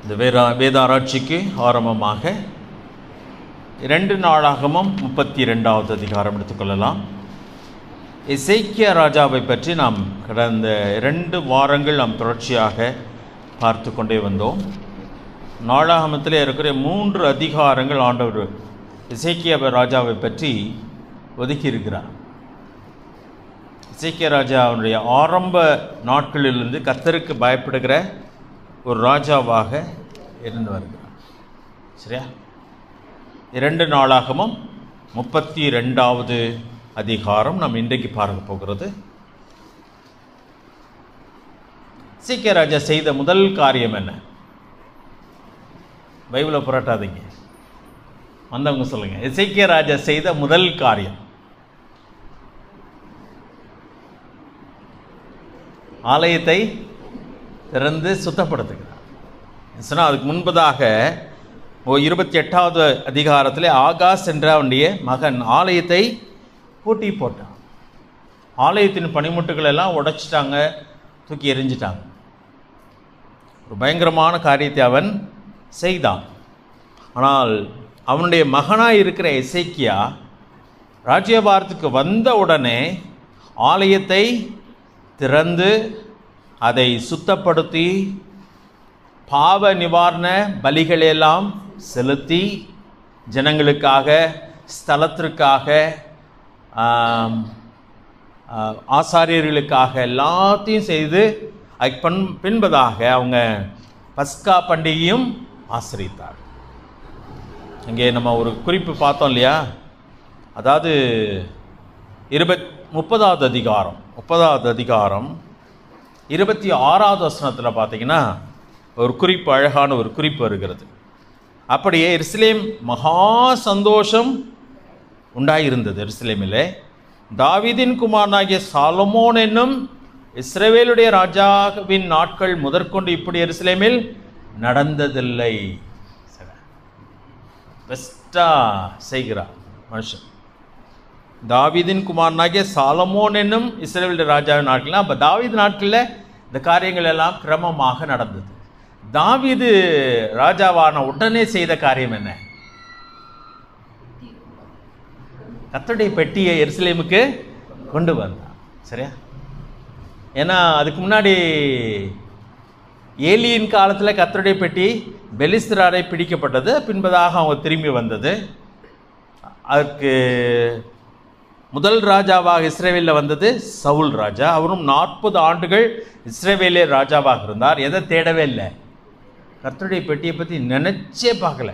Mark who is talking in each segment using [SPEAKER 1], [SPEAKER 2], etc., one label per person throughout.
[SPEAKER 1] இந்த வேதா வேதாராய்ச்சிக்கு ஆரம்பமாக இரண்டு நாளாகமும் முப்பத்தி ரெண்டாவது அதிகாரம் எடுத்துக்கொள்ளலாம் இசைக்கிய ராஜாவை பற்றி நாம் கடந்த இரண்டு வாரங்கள் நாம் தொடர்ச்சியாக பார்த்து கொண்டே வந்தோம் நாளாகமத்தில் இருக்கிற மூன்று அதிகாரங்கள் ஆண்டவர் இசைக்கிய ராஜாவை பற்றி ஒதுக்கியிருக்கிறார் இசைக்கிய ராஜா அவனுடைய ஆரம்ப நாட்களிலிருந்து கத்தருக்கு பயப்படுகிற ஒரு ராஜாவாக இருந்து வருகிறார் சரியா இரண்டு நாளாகமும் முப்பத்தி ரெண்டாவது அதிகாரம் நாம் இன்றைக்கு பார்க்க போகிறது இசைக்கிய ராஜா செய்த முதல் காரியம் என்ன பைபிளை புரட்டாதீங்க வந்தவங்க சொல்லுங்க இசைக்கிய ராஜா செய்த முதல் காரியம் ஆலயத்தை திறந்து சுத்தப்படுத்துகிறார் சொன்னால் அதுக்கு முன்பதாக ஓ இருபத்தி எட்டாவது அதிகாரத்தில் ஆகாஷ் என்ற அவனுடைய மகன் ஆலயத்தை பூட்டி போட்டான் ஆலயத்தின் பனிமுட்டுகள் எல்லாம் உடைச்சிட்டாங்க தூக்கி எரிஞ்சிட்டாங்க ஒரு பயங்கரமான காரியத்தை அவன் செய்தான் ஆனால் அவனுடைய மகனாக இருக்கிற இசைக்கியா ராஜ்யபாரத்துக்கு வந்த உடனே ஆலயத்தை திறந்து அதை சுத்தப்படுத்தி பாவ நிவாரண பலிகளெல்லாம் செலுத்தி ஜனங்களுக்காக ஸ்தலத்திற்காக ஆம், ஆ, ஆசாரியர்களுக்காக எல்லாத்தையும் செய்து அதுக்கு பண் பின்பதாக அவங்க பஸ்கா பண்டிகையும் ஆசிரித்தார் இங்கே நம்ம ஒரு குறிப்பு பார்த்தோம் இல்லையா அதாவது இருபத் முப்பதாவது அதிகாரம் முப்பதாவது அதிகாரம் இருபத்தி ஆறாவது வசனத்தில் பார்த்தீங்கன்னா ஒரு குறிப்பு அழகான ஒரு குறிப்பு வருகிறது அப்படியே எருசலேம் மகா சந்தோஷம் உண்டாயிருந்தது எருசலேமிலே தாவீதின் குமாரனாகிய சாலமோன் என்னும் இஸ்ரவேலுடைய ராஜாவின் நாட்கள் முதற்கொண்டு இப்படி எருசலேமில் நடந்ததில்லை பெஸ்ட்டாக செய்கிறார் மனுஷன் தாவீதின் குமாரனாகிய சாலமோன் என்னும் இஸ்ரேலுடைய ராஜாவின் நாட்கள் அப்போ தாவீது நாட்களில் இந்த காரியங்கள் எல்லாம் கிரமமாக நடந்தது தாவீது ராஜாவான உடனே செய்த காரியம் என்ன கத்தருடைய பெட்டியை எருசலேமுக்கு கொண்டு வந்தான் சரியா ஏன்னா அதுக்கு முன்னாடி ஏலியின் காலத்தில் கத்தருடைய பெட்டி பெலிஸ்தராரை பிடிக்கப்பட்டது பின்பதாக அவங்க திரும்பி வந்தது அதற்கு முதல் ராஜாவாக இஸ்ரேவேலில் வந்தது சவுல் ராஜா அவரும் நாற்பது ஆண்டுகள் இஸ்ரேவேலே ராஜாவாக இருந்தார் எதை தேடவே இல்லை கர்த்தருடைய பெட்டியை பற்றி நினச்சே பார்க்கல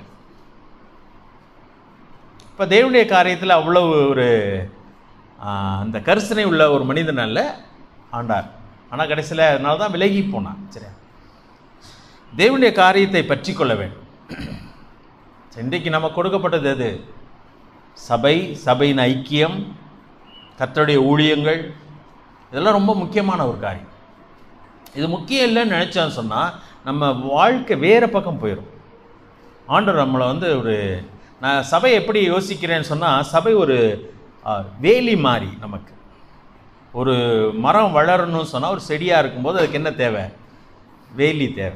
[SPEAKER 1] இப்போ தேவனுடைய காரியத்தில் அவ்வளவு ஒரு ஆ, அந்த கரிசனை உள்ள ஒரு மனிதன் அல்ல ஆண்டார் ஆனால் கடைசியில் அதனால தான் விலகி போனான் சரியா தேவனுடைய காரியத்தை பற்றி கொள்ள வேண்டும் இன்றைக்கு நமக்கு கொடுக்கப்பட்டது எது சபை சபையின் ஐக்கியம் கர்த்தருடைய ஊழியங்கள் இதெல்லாம் ரொம்ப முக்கியமான ஒரு காரியம் இது முக்கியம் இல்லைன்னு நினச்சான்னு சொன்னால் நம்ம வாழ்க்கை வேறு பக்கம் போயிடும் ஆண்டவர் நம்மளை வந்து ஒரு நான் சபை எப்படி யோசிக்கிறேன்னு சொன்னால் சபை ஒரு ஆ, வேலி மாதிரி நமக்கு ஒரு மரம் வளரணும்னு சொன்னால் ஒரு செடியாக இருக்கும்போது அதுக்கு என்ன தேவை வேலி தேவை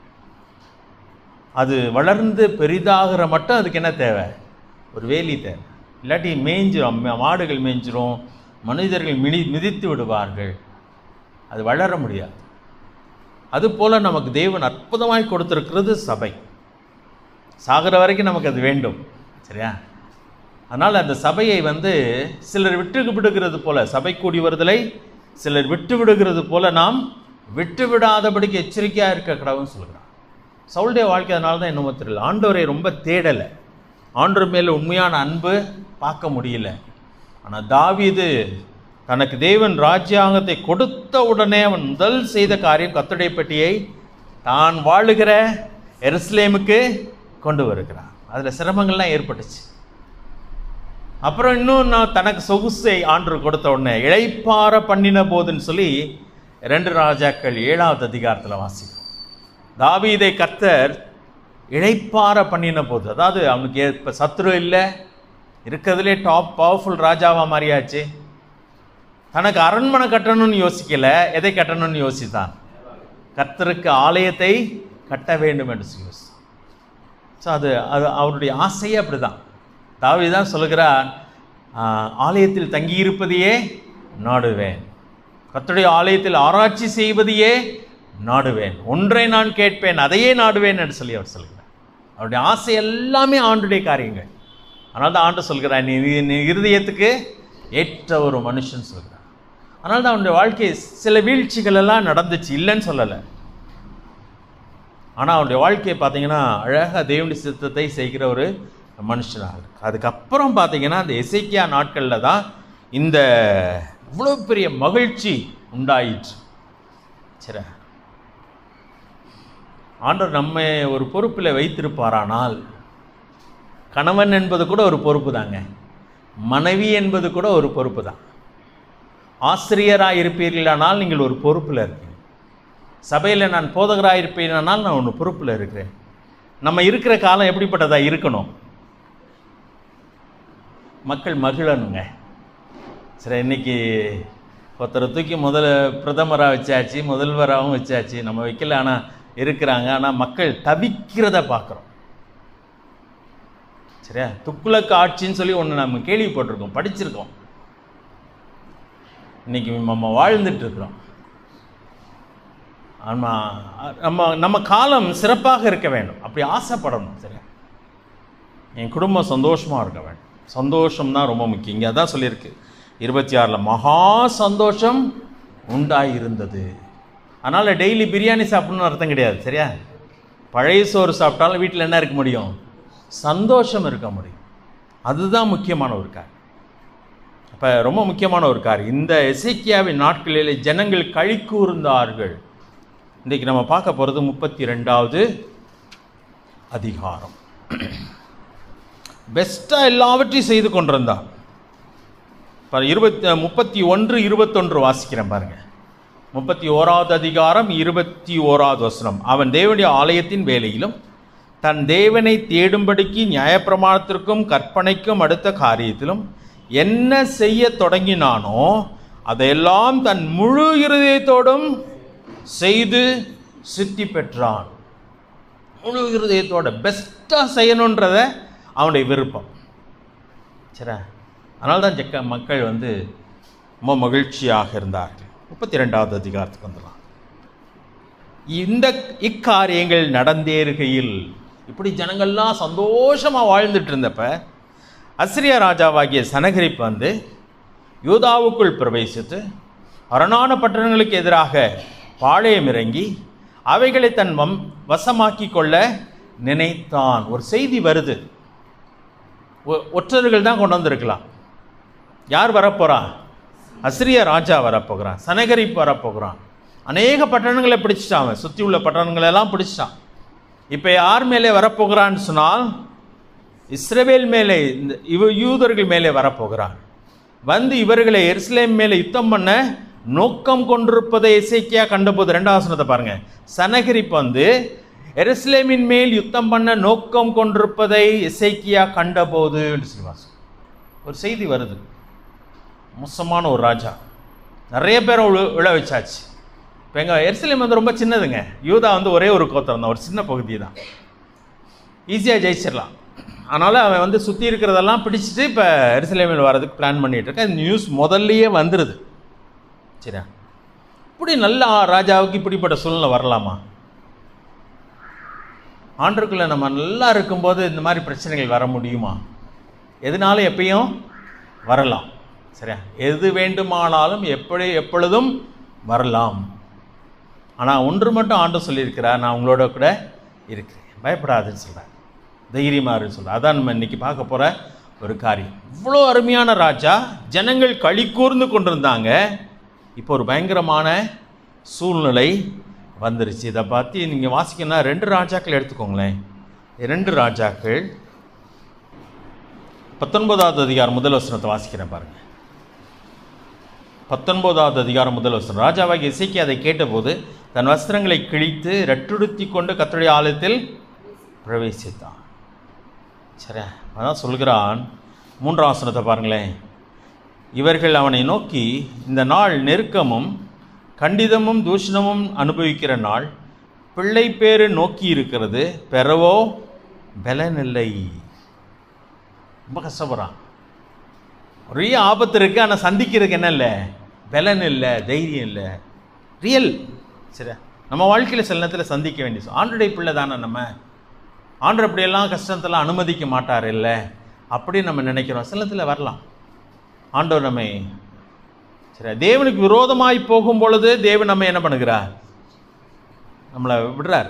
[SPEAKER 1] அது வளர்ந்து பெரிதாகிற மட்டும் அதுக்கு என்ன தேவை ஒரு வேலி தேவை இல்லாட்டி மேய்ஞ்சிரும் மா- மாடுகள் மேய்ஞ்சிரும் மனிதர்கள் மிதி மிதித்து விடுவார்கள் அது வளர முடியாது அதுபோல் நமக்கு தேவன் அற்புதமாய் கொடுத்திருக்கிறது சபை சாகிற வரைக்கும் நமக்கு அது வேண்டும் சரியா அதனால் அந்த சபையை வந்து சிலர் விட்டு விடுகிறது போல சபை கூடி வருதலை சிலர் விட்டு விடுகிறது போல நாம் விட்டு விடாதபடிக்கு எச்சரிக்கையாக இருக்க கடவுள்னு சொல்கிறான் சவுளுடைய வாழ்க்கை அதனால தான் என்னமோ தெரியல ஆண்டவரை ரொம்ப தேடலை ஆண்டவர் மேலே உண்மையான அன்பு பார்க்க முடியல ஆனால் தாவீது தனக்கு தேவன் ராஜ்யாங்கத்தை கொடுத்த உடனே அவன் முதல் செய்த காரியம் கத்துடைய பெட்டியை தான் வாழுகிற எருசலேமுக்கு கொண்டு வருகிறான் அதில் சிரமங்கள்லாம் ஏற்பட்டுச்சு அப்புறம் இன்னும் நான் தனக்கு சொகுசை ஆண்டு கொடுத்த உடனே இளைப்பார பண்ணின போதுன்னு சொல்லி ரெண்டு ராஜாக்கள் ஏழாவது அதிகாரத்தில் வாசிக்கிறோம் தாவீதை கர்த்தர் இளைப்பார பண்ணின போது அதாவது அவனுக்கு இப்போ சத்ரு இல்லை இருக்கிறதுலே டாப் பவர்ஃபுல் ராஜாவாக மாறியாச்சு தனக்கு அரண்மனை கட்டணும்னு யோசிக்கல எதை கட்டணும்னு யோசித்தான் கர்த்தருக்கு ஆலயத்தை கட்ட வேண்டும் என்று சொல்லி ஸோ அது அது அவருடைய ஆசையே அப்படிதான் தாவி தான் சொல்லுகிறார் ஆஹ், ஆலயத்தில் தங்கியிருப்பதையே நாடுவேன் கர்த்தருடைய ஆலயத்தில் ஆராய்ச்சி செய்வதையே நாடுவேன் ஒன்றை நான் கேட்பேன் அதையே நாடுவேன் என்று சொல்லி அவர் சொல்கிறார் அவருடைய ஆசை எல்லாமே ஆண்டுடைய காரியங்கள் அதனால தான் ஆண்டு சொல்கிறார் நீ நீ- நீ இருதயத்துக்கு ஏற்ற ஒரு மனுஷன் சொல்கிறார் அதனால தான் அவனுடைய வாழ்க்கை சில வீழ்ச்சிகள் எல்லாம் நடந்துச்சு இல்லைன்னு சொல்லலை ஆனால் அவருடைய வாழ்க்கையை பார்த்தீங்கன்னா அழகாக தேவனுடைய சித்தத்தை செய்கிற ஒரு மனுஷனாக இருக்கு அதுக்கப்புறம் பார்த்தீங்கன்னா அந்த எசேக்கியா நாட்களில் தான் இந்த இவ்வளோ பெரிய மகிழ்ச்சி உண்டாயிற்று சரி ஆண்டவர் நம்மை ஒரு பொறுப்பில் வைத்திருப்பாரானால் கணவன் என்பது கூட ஒரு பொறுப்பு தாங்க மனைவி என்பது கூட ஒரு பொறுப்பு தான் ஆசிரியராக இருப்பீர்களானால் நீங்கள் ஒரு பொறுப்பில் இருக்கீங்க சபையில் நான் போதகராக இருப்பேனானால் நான் ஒன்று பொறுப்பில் இருக்கிறேன் நம்ம இருக்கிற காலம் எப்படிப்பட்டதா இருக்கணும் மக்கள் மகிழணுங்க சரி இன்னைக்கு ஒருத்தரை தூக்கி முதல்ல பிரதமராக வச்சாச்சு முதல்வராகவும் வச்சாச்சு நம்ம வைக்கல ஆனால் இருக்கிறாங்க ஆனால் மக்கள் தவிக்கிறத பார்க்குறோம் சரியா துக்குலக்கு ஆட்சின்னு சொல்லி ஒன்று நம்ம கேள்விப்பட்டிருக்கோம் படிச்சிருக்கோம் இன்னைக்கு நம்ம வாழ்ந்துட்டு இருக்கிறோம் ஆமாம் நம்ம நம்ம காலம் சிறப்பாக இருக்க வேண்டும் அப்படி ஆசைப்படணும் சரியா என் குடும்பம் சந்தோஷமாக இருக்க வேண்டும் சந்தோஷம் தான் ரொம்ப முக்கியம் இங்கே அதான் சொல்லியிருக்கு இருபத்தி ஆறில் மகா சந்தோஷம் உண்டாயிருந்தது அதனால் டெய்லி பிரியாணி சாப்பிடணும்னு அர்த்தம் கிடையாது சரியா பழைய சோறு சாப்பிட்டாலும் வீட்டில் என்ன இருக்க முடியும் சந்தோஷம் இருக்க முடியும் அதுதான் முக்கியமான ஒரு காரியம் அப்போ ரொம்ப முக்கியமான ஒரு காரியம் இந்த எசேக்கியாவின் நாட்களில் ஜனங்கள் களி கூர்ந்தார்கள் இன்றைக்கு நம்ம பார்க்க போகிறது முப்பத்தி ரெண்டாவது அதிகாரம் பெஸ்ட்டாக எல்லாவற்றையும் செய்து கொண்டிருந்தான் பாரு இருபத்தி முப்பத்தி ஒன்று இருபத்தொன்று வாசிக்கிறேன் பாருங்க முப்பத்தி ஓராவது அதிகாரம் இருபத்தி ஓராவது வசனம் அவன் தேவனுடைய ஆலயத்தின் வேலையிலும் தன் தேவனை தேடும்படிக்கு நியாயப்பிரமாணத்திற்கும் கற்பனைக்கும் அடுத்த காரியத்திலும் என்ன செய்ய தொடங்கினானோ அதையெல்லாம் தன் முழு இருதயத்தோடும் செய்து சித்தி பெற்றான் முழு இருதயத்தோட பெஸ்ட்டாக செய்யணுன்றத அவனுடைய விருப்பம் சரி அதனால தான் ஜக்க மக்கள் வந்து ரொம்ப மகிழ்ச்சியாக இருந்தார்கள் முப்பத்தி ரெண்டாவது அதிகாரத்துக்கு வந்துடலாம் இந்த இக்காரியங்கள் நடந்தேறுகையில் இப்படி ஜனங்கள்லாம் சந்தோஷமாக வாழ்ந்துட்டு இருந்தப்ப அசிரியா ராஜாவாகிய சனகரிப்பு வந்து யூதாவுக்குள் பிரவேசித்து அரணான பட்டணங்களுக்கு எதிராக பாளையம் இறங்கி அவைகளை தன் வம் வசமாக்கி கொள்ள நினைத்தான் ஒரு செய்தி வருது ஒ- ஒற்றர்கள் தான் கொண்டு வந்திருக்கலாம் யார் வரப்போறா அசிரிய ராஜா வரப்போகிறான் சனகரிப்பு வரப்போகிறான் அநேக பட்டணங்களை பிடிச்சிட்டான் அவன் சுற்றி உள்ள பட்டணங்களை எல்லாம் பிடிச்சிட்டான் இப்போ யார் மேலே வரப்போகிறான்னு சொன்னால் இஸ்ரவேல் மேலே இந்த இவ யூதர்கள் மேலே வரப்போகிறான் வந்து இவர்களை எருசலேம் மேலே யுத்தம் பண்ண நோக்கம் கொண்டிருப்பதை இசைக்கியா கண்டபோது ரெண்டாவது வசனத்தை பாருங்க சனகரிப்பு வந்து எருசலேமின் மேல் யுத்தம் பண்ண நோக்கம் கொண்டிருப்பதை இசைக்கியா கண்டபோது என்று சொல்லுவாங்க ஒரு செய்தி வருது மோசமான ஒரு ராஜா நிறைய பேரை விழ விழ வச்சாச்சு இப்போ எங்கள் எருசலேம் வந்து ரொம்ப சின்னதுங்க யூதா வந்து ஒரே ஒரு கோத்திரம் தான் ஒரு சின்ன பகுதி தான் ஈஸியாக ஜெயிச்சிடலாம் அதனால் அவன் வந்து சுற்றி இருக்கிறதெல்லாம் பிடிச்சிட்டு இப்போ எருசலேமில் வர்றதுக்கு பிளான் பண்ணிட்டு இருக்கான் இந்த நியூஸ் முதல்லயே வந்துடுது சரியா இப்படி நல்ல ராஜாவுக்கு இப்படிப்பட்ட சூழ்நிலை வரலாமா ஆண்டுக்குள்ளே நம்ம நல்லா இருக்கும்போது இந்த மாதிரி பிரச்சனைகள் வர முடியுமா எதனாலும் எப்பயும் வரலாம் சரியா எது வேண்டுமானாலும் எப்படி எப்பொழுதும் வரலாம் ஆனால் ஒன்று மட்டும் ஆண்டு சொல்லியிருக்கிறார் நான் உங்களோட கூட இருக்கிறேன் பயப்படாதுன்னு சொல்கிறார் தைரியமாக இருக்கு சொல்கிறார் அதான் நம்ம இன்னைக்கு பார்க்க போகிற ஒரு காரியம் இவ்வளோ அருமையான ராஜா ஜனங்கள் களி கூர்ந்து கொண்டிருந்தாங்க இப்போ ஒரு பயங்கரமான சூழ்நிலை வந்துருச்சு இதை பற்றி நீங்கள் வாசிக்கணும்னா ரெண்டு ராஜாக்கள் எடுத்துக்கோங்களேன் ரெண்டு ராஜாக்கள் பத்தொன்பதாவது அதிகாரம் முதல் வசனத்தை வாசிக்கிறேன் பாருங்க பத்தொன்பதாவது அதிகாரம் முதல் வசனம் ராஜாவாகிய இசைக்கு அதை கேட்டபோது தன் வஸ்திரங்களை கிழித்து ரெட்டுடுத்தி கொண்டு கர்த்தருடைய ஆலயத்தில் பிரவேசித்தான் சரி அதான் சொல்கிறான் மூன்றாம் வசனத்தை பாருங்களேன் இவர்கள் அவனை நோக்கி இந்த நாள் நெருக்கமும் கண்டிதமும் தூஷணமும் அனுபவிக்கிற நாள் பிள்ளை பேரு நோக்கி இருக்கிறது பெறவோ பலன் இல்லை ரொம்ப கஷ்டப்படுறான் நிறைய ஆபத்து இருக்குது ஆனால் சந்திக்கிறதுக்கு என்ன இல்லை பலன் இல்லை தைரியம் இல்லை ரியல் சரியா நம்ம வாழ்க்கையில் சில நேரத்தில் சந்திக்க வேண்டிய ஆண்டுடைய பிள்ளை தானே நம்ம ஆண்டு அப்படியெல்லாம் கஷ்டத்தெல்லாம் அனுமதிக்க மாட்டார் இல்லை அப்படி நம்ம நினைக்கிறோம் சில நேரத்தில் வரலாம் ஆண்டவர் நம்மை சரி தேவனுக்கு விரோதமாய் போகும் பொழுது தேவன் நம்ம என்ன பண்ணுகிறார் நம்மளை விடுறார்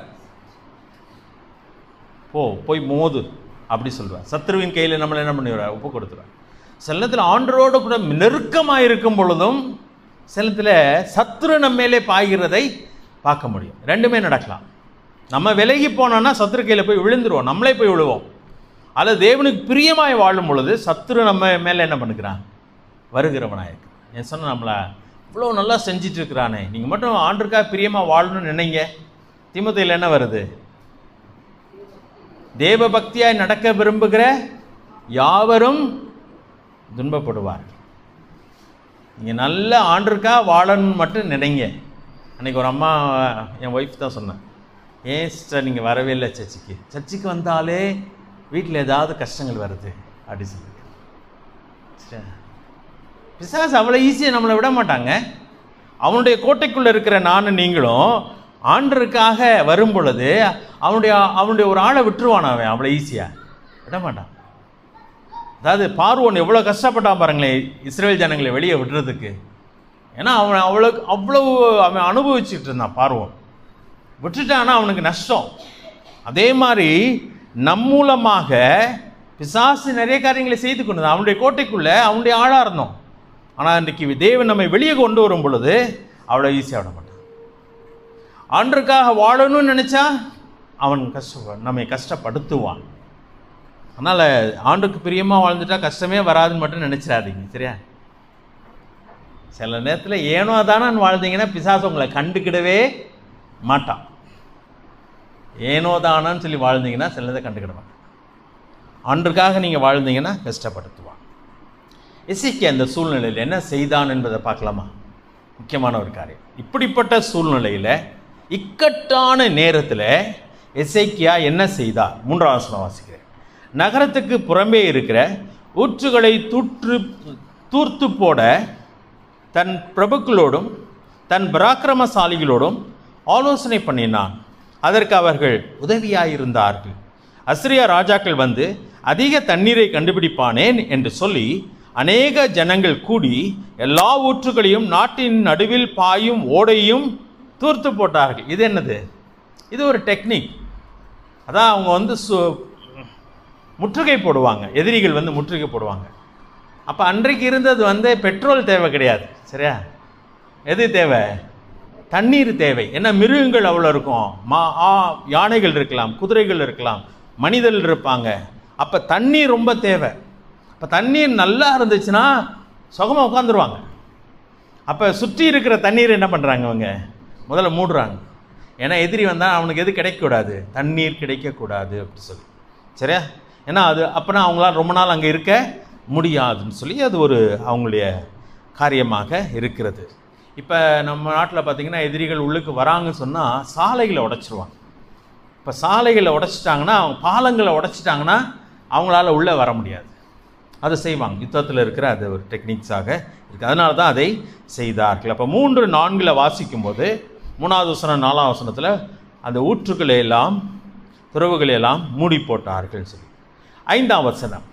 [SPEAKER 1] போ போய் மோது அப்படி சொல்லுவார் சத்ருவின் கையில் நம்மளை என்ன பண்ணிடுவார் ஒப்பு கொடுத்துருவார் சில நேரத்தில் ஆண்டரோடு கூட நெருக்கமாக இருக்கும் பொழுதும் சில நேரத்தில் சத்ரு நம்ம மேலே பாய்கிறதை பார்க்க முடியும் ரெண்டுமே நடக்கலாம் நம்ம விலகி போனோம்னா சத்ரு கையில் போய் விழுந்துருவோம் நம்மளே போய் விழுவோம் அல்லது தேவனுக்கு பிரியமாய் வாழும் பொழுது சத்ரு நம்ம மேலே என்ன பண்ணுகிறான் வருகிறவனாக இருக்கு என் சொன்ன நம்மளை இவ்வளோ நல்லா செஞ்சிட்டு இருக்கிறானே நீங்கள் மட்டும் ஆண்டுக்காக பிரியமாக வாழணும்னு நினைங்க திமுத்தையில் என்ன வருது தேவ பக்தியாய் நடக்க விரும்புகிற யாவரும் துன்பப்படுவார் நீங்கள் நல்ல ஆண்டிற்கா வாழணும்னு மட்டும் நினைங்க அன்றைக்கி ஒரு அம்மா என் ஒய்ஃப் தான் சொன்னேன் ஏன் சிஸ்டர் நீங்கள் வரவே இல்லை சர்ச்சுக்கு சர்ச்சுக்கு வந்தாலே வீட்டில் ஏதாவது கஷ்டங்கள் வருது அப்படி சொல்லி சரி. பிசாசு அவ்வளோ ஈஸியாக நம்மளை விட மாட்டாங்க அவனுடைய கோட்டைக்குள்ளே இருக்கிற நானும் நீங்களும் ஆண்டருக்காக வரும் பொழுது அவனுடைய அவனுடைய ஒரு ஆளை விட்டுருவான் அவன் அவ்வளோ ஈஸியாக விட மாட்டான் அதாவது பார்வோன் எவ்வளோ கஷ்டப்பட்டான் பாருங்களேன் இஸ்ரேல் ஜனங்களை வெளியே விடுறதுக்கு ஏன்னா அவன் அவ்வளோ அவ்வளவு அவன் அனுபவிச்சுட்டு இருந்தான் பார்வோன் விட்டுட்டான்னா அவனுக்கு நஷ்டம் அதே மாதிரி நம் மூலமாக பிசாசு நிறைய காரியங்களை செய்து கொண்டு அவனுடைய கோட்டைக்குள்ளே அவனுடைய ஆளாக இருந்தோம் ஆனால் இன்றைக்கி தேவன் நம்மை வெளியே கொண்டு வரும் பொழுது அவ்வளோ ஈஸியாக விட மாட்டான் ஆண்டருக்காக வாழணும்னு நினச்சா அவன் கஷ்ட நம்மை கஷ்டப்படுத்துவான் அதனால் ஆண்டுக்கு பிரியமாக வாழ்ந்துட்டா கஷ்டமே வராதுன்னு மட்டும் நினச்சிடாதீங்க சரியா சில நேரத்தில் ஏனோ தானே வாழ்ந்தீங்கன்னா பிசாசு உங்களை கண்டுக்கிடவே மாட்டான் ஏனோ தானான்னு சொல்லி வாழ்ந்தீங்கன்னா சில நேரத்தை கண்டுக்கிட மாட்டான் ஆண்டுக்காக நீங்கள் வாழ்ந்தீங்கன்னா கஷ்டப்படுத்துவான் இசைக்கு அந்த சூழ்நிலையில் என்ன செய்தான் என்பதை பார்க்கலாமா முக்கியமான ஒரு காரியம் இப்படிப்பட்ட சூழ்நிலையில் இக்கட்டான நேரத்தில் எசைக்கியா என்ன செய்தார் மூன்றாம் வசனம் வாசிக்கிறேன் நகரத்துக்கு புறம்பே இருக்கிற ஊற்றுகளை தூற்று தூர்த்து போட தன் பிரபுக்களோடும் தன் பராக்கிரமசாலிகளோடும் ஆலோசனை பண்ணினான் அதற்கு அவர்கள் உதவியாயிருந்தார்கள் அஸ்ரியா ராஜாக்கள் வந்து அதிக தண்ணீரை கண்டுபிடிப்பானேன் என்று சொல்லி அநேக ஜனங்கள் கூடி எல்லா ஊற்றுகளையும் நாட்டின் நடுவில் பாயும் ஓடையும் தூர்த்து போட்டார்கள் இது என்னது இது ஒரு டெக்னிக் அதான் அவங்க வந்து சு முற்றுகை போடுவாங்க எதிரிகள் வந்து முற்றுகை போடுவாங்க அப்போ அன்றைக்கு இருந்தது வந்து பெட்ரோல் தேவை கிடையாது சரியா எது தேவை தண்ணீர் தேவை ஏன்னா மிருகங்கள் அவ்வளோ இருக்கும் மா ஆ யானைகள் இருக்கலாம் குதிரைகள் இருக்கலாம் மனிதர்கள் இருப்பாங்க அப்போ தண்ணீர் ரொம்ப தேவை அப்போ தண்ணீர் நல்லா இருந்துச்சுன்னா சுகமாக உட்காந்துருவாங்க அப்போ சுற்றி இருக்கிற தண்ணீர் என்ன பண்ணுறாங்க அவங்க முதல்ல மூடுறாங்க ஏன்னா எதிரி வந்தால் அவனுக்கு எது கிடைக்கக்கூடாது தண்ணீர் கிடைக்கக்கூடாது அப்படி சொல்லி சரியா ஏன்னா அது அப்போனா அவங்களால ரொம்ப நாள் அங்கே இருக்க முடியாதுன்னு சொல்லி அது ஒரு அவங்களுடைய காரியமாக இருக்கிறது இப்போ நம்ம நாட்டில் பார்த்திங்கன்னா எதிரிகள் உள்ளுக்கு வராங்கன்னு சொன்னால் சாலைகளை உடைச்சிருவாங்க இப்போ சாலைகளை உடைச்சிட்டாங்கன்னா அவங்க பாலங்களை உடைச்சிட்டாங்கன்னா அவங்களால உள்ளே வர முடியாது அதை செய்வாங்க யுத்தத்தில் இருக்கிற அது ஒரு டெக்னிக்ஸாக இருக்குது அதனால தான் அதை செய்தார்கள் அப்போ மூன்று நான்கில் வாசிக்கும்போது மூணாவது வசனம் நாலாம் வசனத்தில் அந்த ஊற்றுக்களை எல்லாம் துறவுகளை எல்லாம் மூடி போட்டார்கள் சொல்லி ஐந்தாம் வசனம்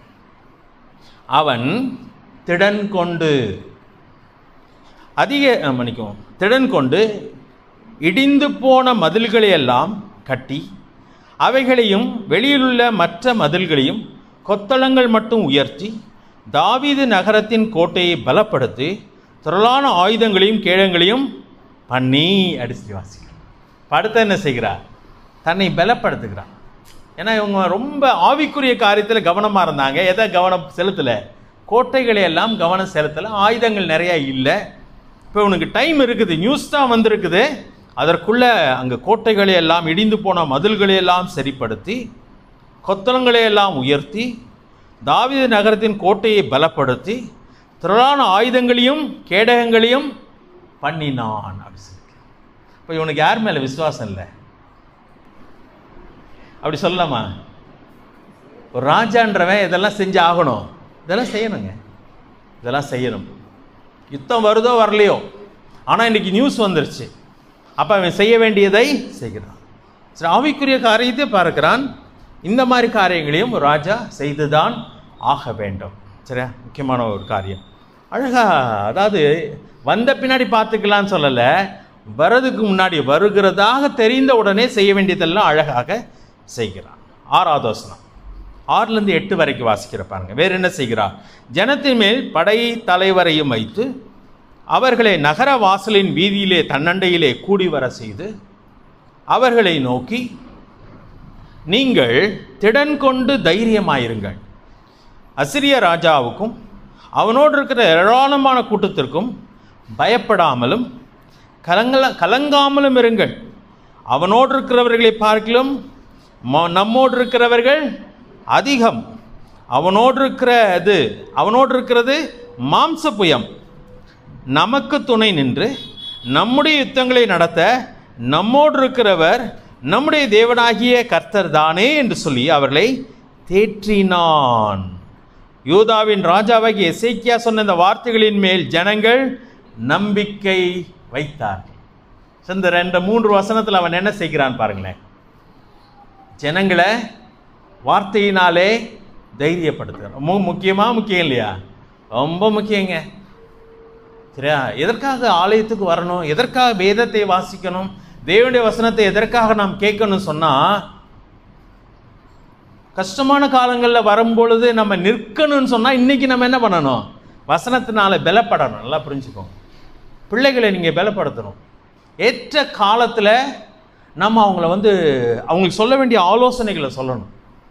[SPEAKER 1] அவன் திடன் கொண்டு அதிக அஹ், மன்னிக்கவும் திடன் கொண்டு இடிந்து போன மதில்களை எல்லாம் கட்டி அவைகளையும் வெளியிலுள்ள மற்ற மதில்களையும் கொத்தளங்கள் மட்டும் உயர்த்தி தாவீது நகரத்தின் கோட்டையை பலப்படுத்தி திரளான ஆயுதங்களையும் கேடங்களையும் பண்ணி அடிச்சு வாசிக்கிறார் படுத்த என்ன செய்கிறார் தன்னை பலப்படுத்துகிறார் ஏன்னா இவங்க ரொம்ப ஆவிக்குரிய காரியத்தில் கவனமாக இருந்தாங்க எதை கவனம் செலுத்தலை கோட்டைகளை எல்லாம் கவனம் செலுத்தலை ஆயுதங்கள் நிறையா இல்லை இப்போ உனக்கு டைம் இருக்குது நியூஸ் தான் வந்திருக்குது அதற்குள்ள அங்கே கோட்டைகளை எல்லாம் இடிந்து போன மதில்களை எல்லாம் சரிப்படுத்தி கொத்தளங்களை எல்லாம் உயர்த்தி தாவீது நகரத்தின் கோட்டையை பலப்படுத்தி திரளான ஆயுதங்களையும் கேடகங்களையும் பண்ணினான் அப்படி சொல்லி இப்போ இவனுக்கு யார் மேலே விசுவாசம் இல்லை அப்படி சொல்லலாமா ஒரு ராஜான்றவன் இதெல்லாம் செஞ்சு ஆகணும் இதெல்லாம் செய்யணுங்க இதெல்லாம் செய்யணும் யுத்தம் வருதோ வரலையோ ஆனால் இன்னைக்கு நியூஸ் வந்துருச்சு அப்போ அவன் செய்ய வேண்டியதை செய்கிறான் சரி ஆவிக்குரிய காரியத்தை பார்க்கிறான் இந்த மாதிரி காரியங்களையும் ஒரு ராஜா செய்துதான் ஆக வேண்டும் சரியா முக்கியமான ஒரு காரியம் அழகா அதாவது வந்த பின்னாடி பார்த்துக்கலாம்னு சொல்லலை வரதுக்கு முன்னாடி வருகிறதாக தெரிந்த உடனே செய்ய வேண்டியதெல்லாம் அழகாக செய்கிறான் ஆறாவது வசனம் ஆறுலேருந்து எட்டு வரைக்கும் வாசிக்கிற பாருங்க வேற என்ன செய்கிறார் ஜனத்தின் மேல் படை தலைவரையும் வைத்து அவர்களை நகர வாசலின் வீதியிலே தன்னண்டையிலே கூடி வர செய்து அவர்களை நோக்கி நீங்கள் திடன் கொண்டு தைரியமாயிருங்கள் அசிரிய ராஜாவுக்கும் அவனோடு இருக்கிற ஏராளமான கூட்டத்திற்கும் பயப்படாமலும் கலங்கல கலங்காமலும் இருங்கள் அவனோடு இருக்கிறவர்களை பார்க்கிலும் ம- நம்மோடு இருக்கிறவர்கள் அதிகம் அவனோடு இருக்கிறது அவனோடு இருக்கிறது மாம்ச புயம் நமக்கு துணை நின்று நம்முடைய யுத்தங்களை நடத்த நம்மோடு இருக்கிறவர் நம்முடைய தேவனாகிய கர்த்தர் தானே என்று சொல்லி அவர்களை தேற்றினான் யூதாவின் ராஜாவாகிய எசேக்கியா சொன்ன இந்த வார்த்தைகளின் மேல் ஜனங்கள் நம்பிக்கை வைத்தார்கள் So, இந்த ரெண்டு மூன்று வசனத்தில் அவன் என்ன செய்கிறான் பாருங்களேன் ஜனங்களை வார்த்தையினாலே தைரியப்படுத்துகிறான் ரொம்ப முக்கியமாக முக்கியம் இல்லையா ரொம்ப முக்கியங்க சரியா எதற்காக ஆலயத்துக்கு வரணும் எதற்காக வேதத்தை வாசிக்கணும் தேவனுடைய வசனத்தை எதற்காக நாம் கேட்கணும் சொன்னால் கஷ்டமான காலங்களில் வரும்பொழுது நம்ம நிற்கணும்னு சொன்னால் இன்றைக்கி நம்ம என்ன பண்ணணும் வசனத்தினால பலப்படணும் நல்லா புரிஞ்சுக்கோங்க பிள்ளைகளை நீங்கள் பலப்படுத்தணும் ஏற்ற காலத்தில் நம்ம அவங்கள வந்து அவங்களுக்கு சொல்ல வேண்டிய ஆலோசனைகளை சொல்லணும்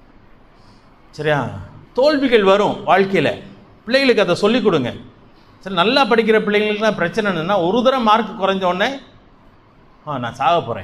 [SPEAKER 1] சரியா தோல்விகள் வரும் வாழ்க்கையில் பிள்ளைகளுக்கு அதை சொல்லிக் கொடுங்க சரி நல்லா படிக்கிற பிள்ளைங்களுக்கு தான் பிரச்சனை என்னன்னா ஒரு தடவை மார்க் குறைஞ்ச உடனே ஆ நான் சாக போகிறேன்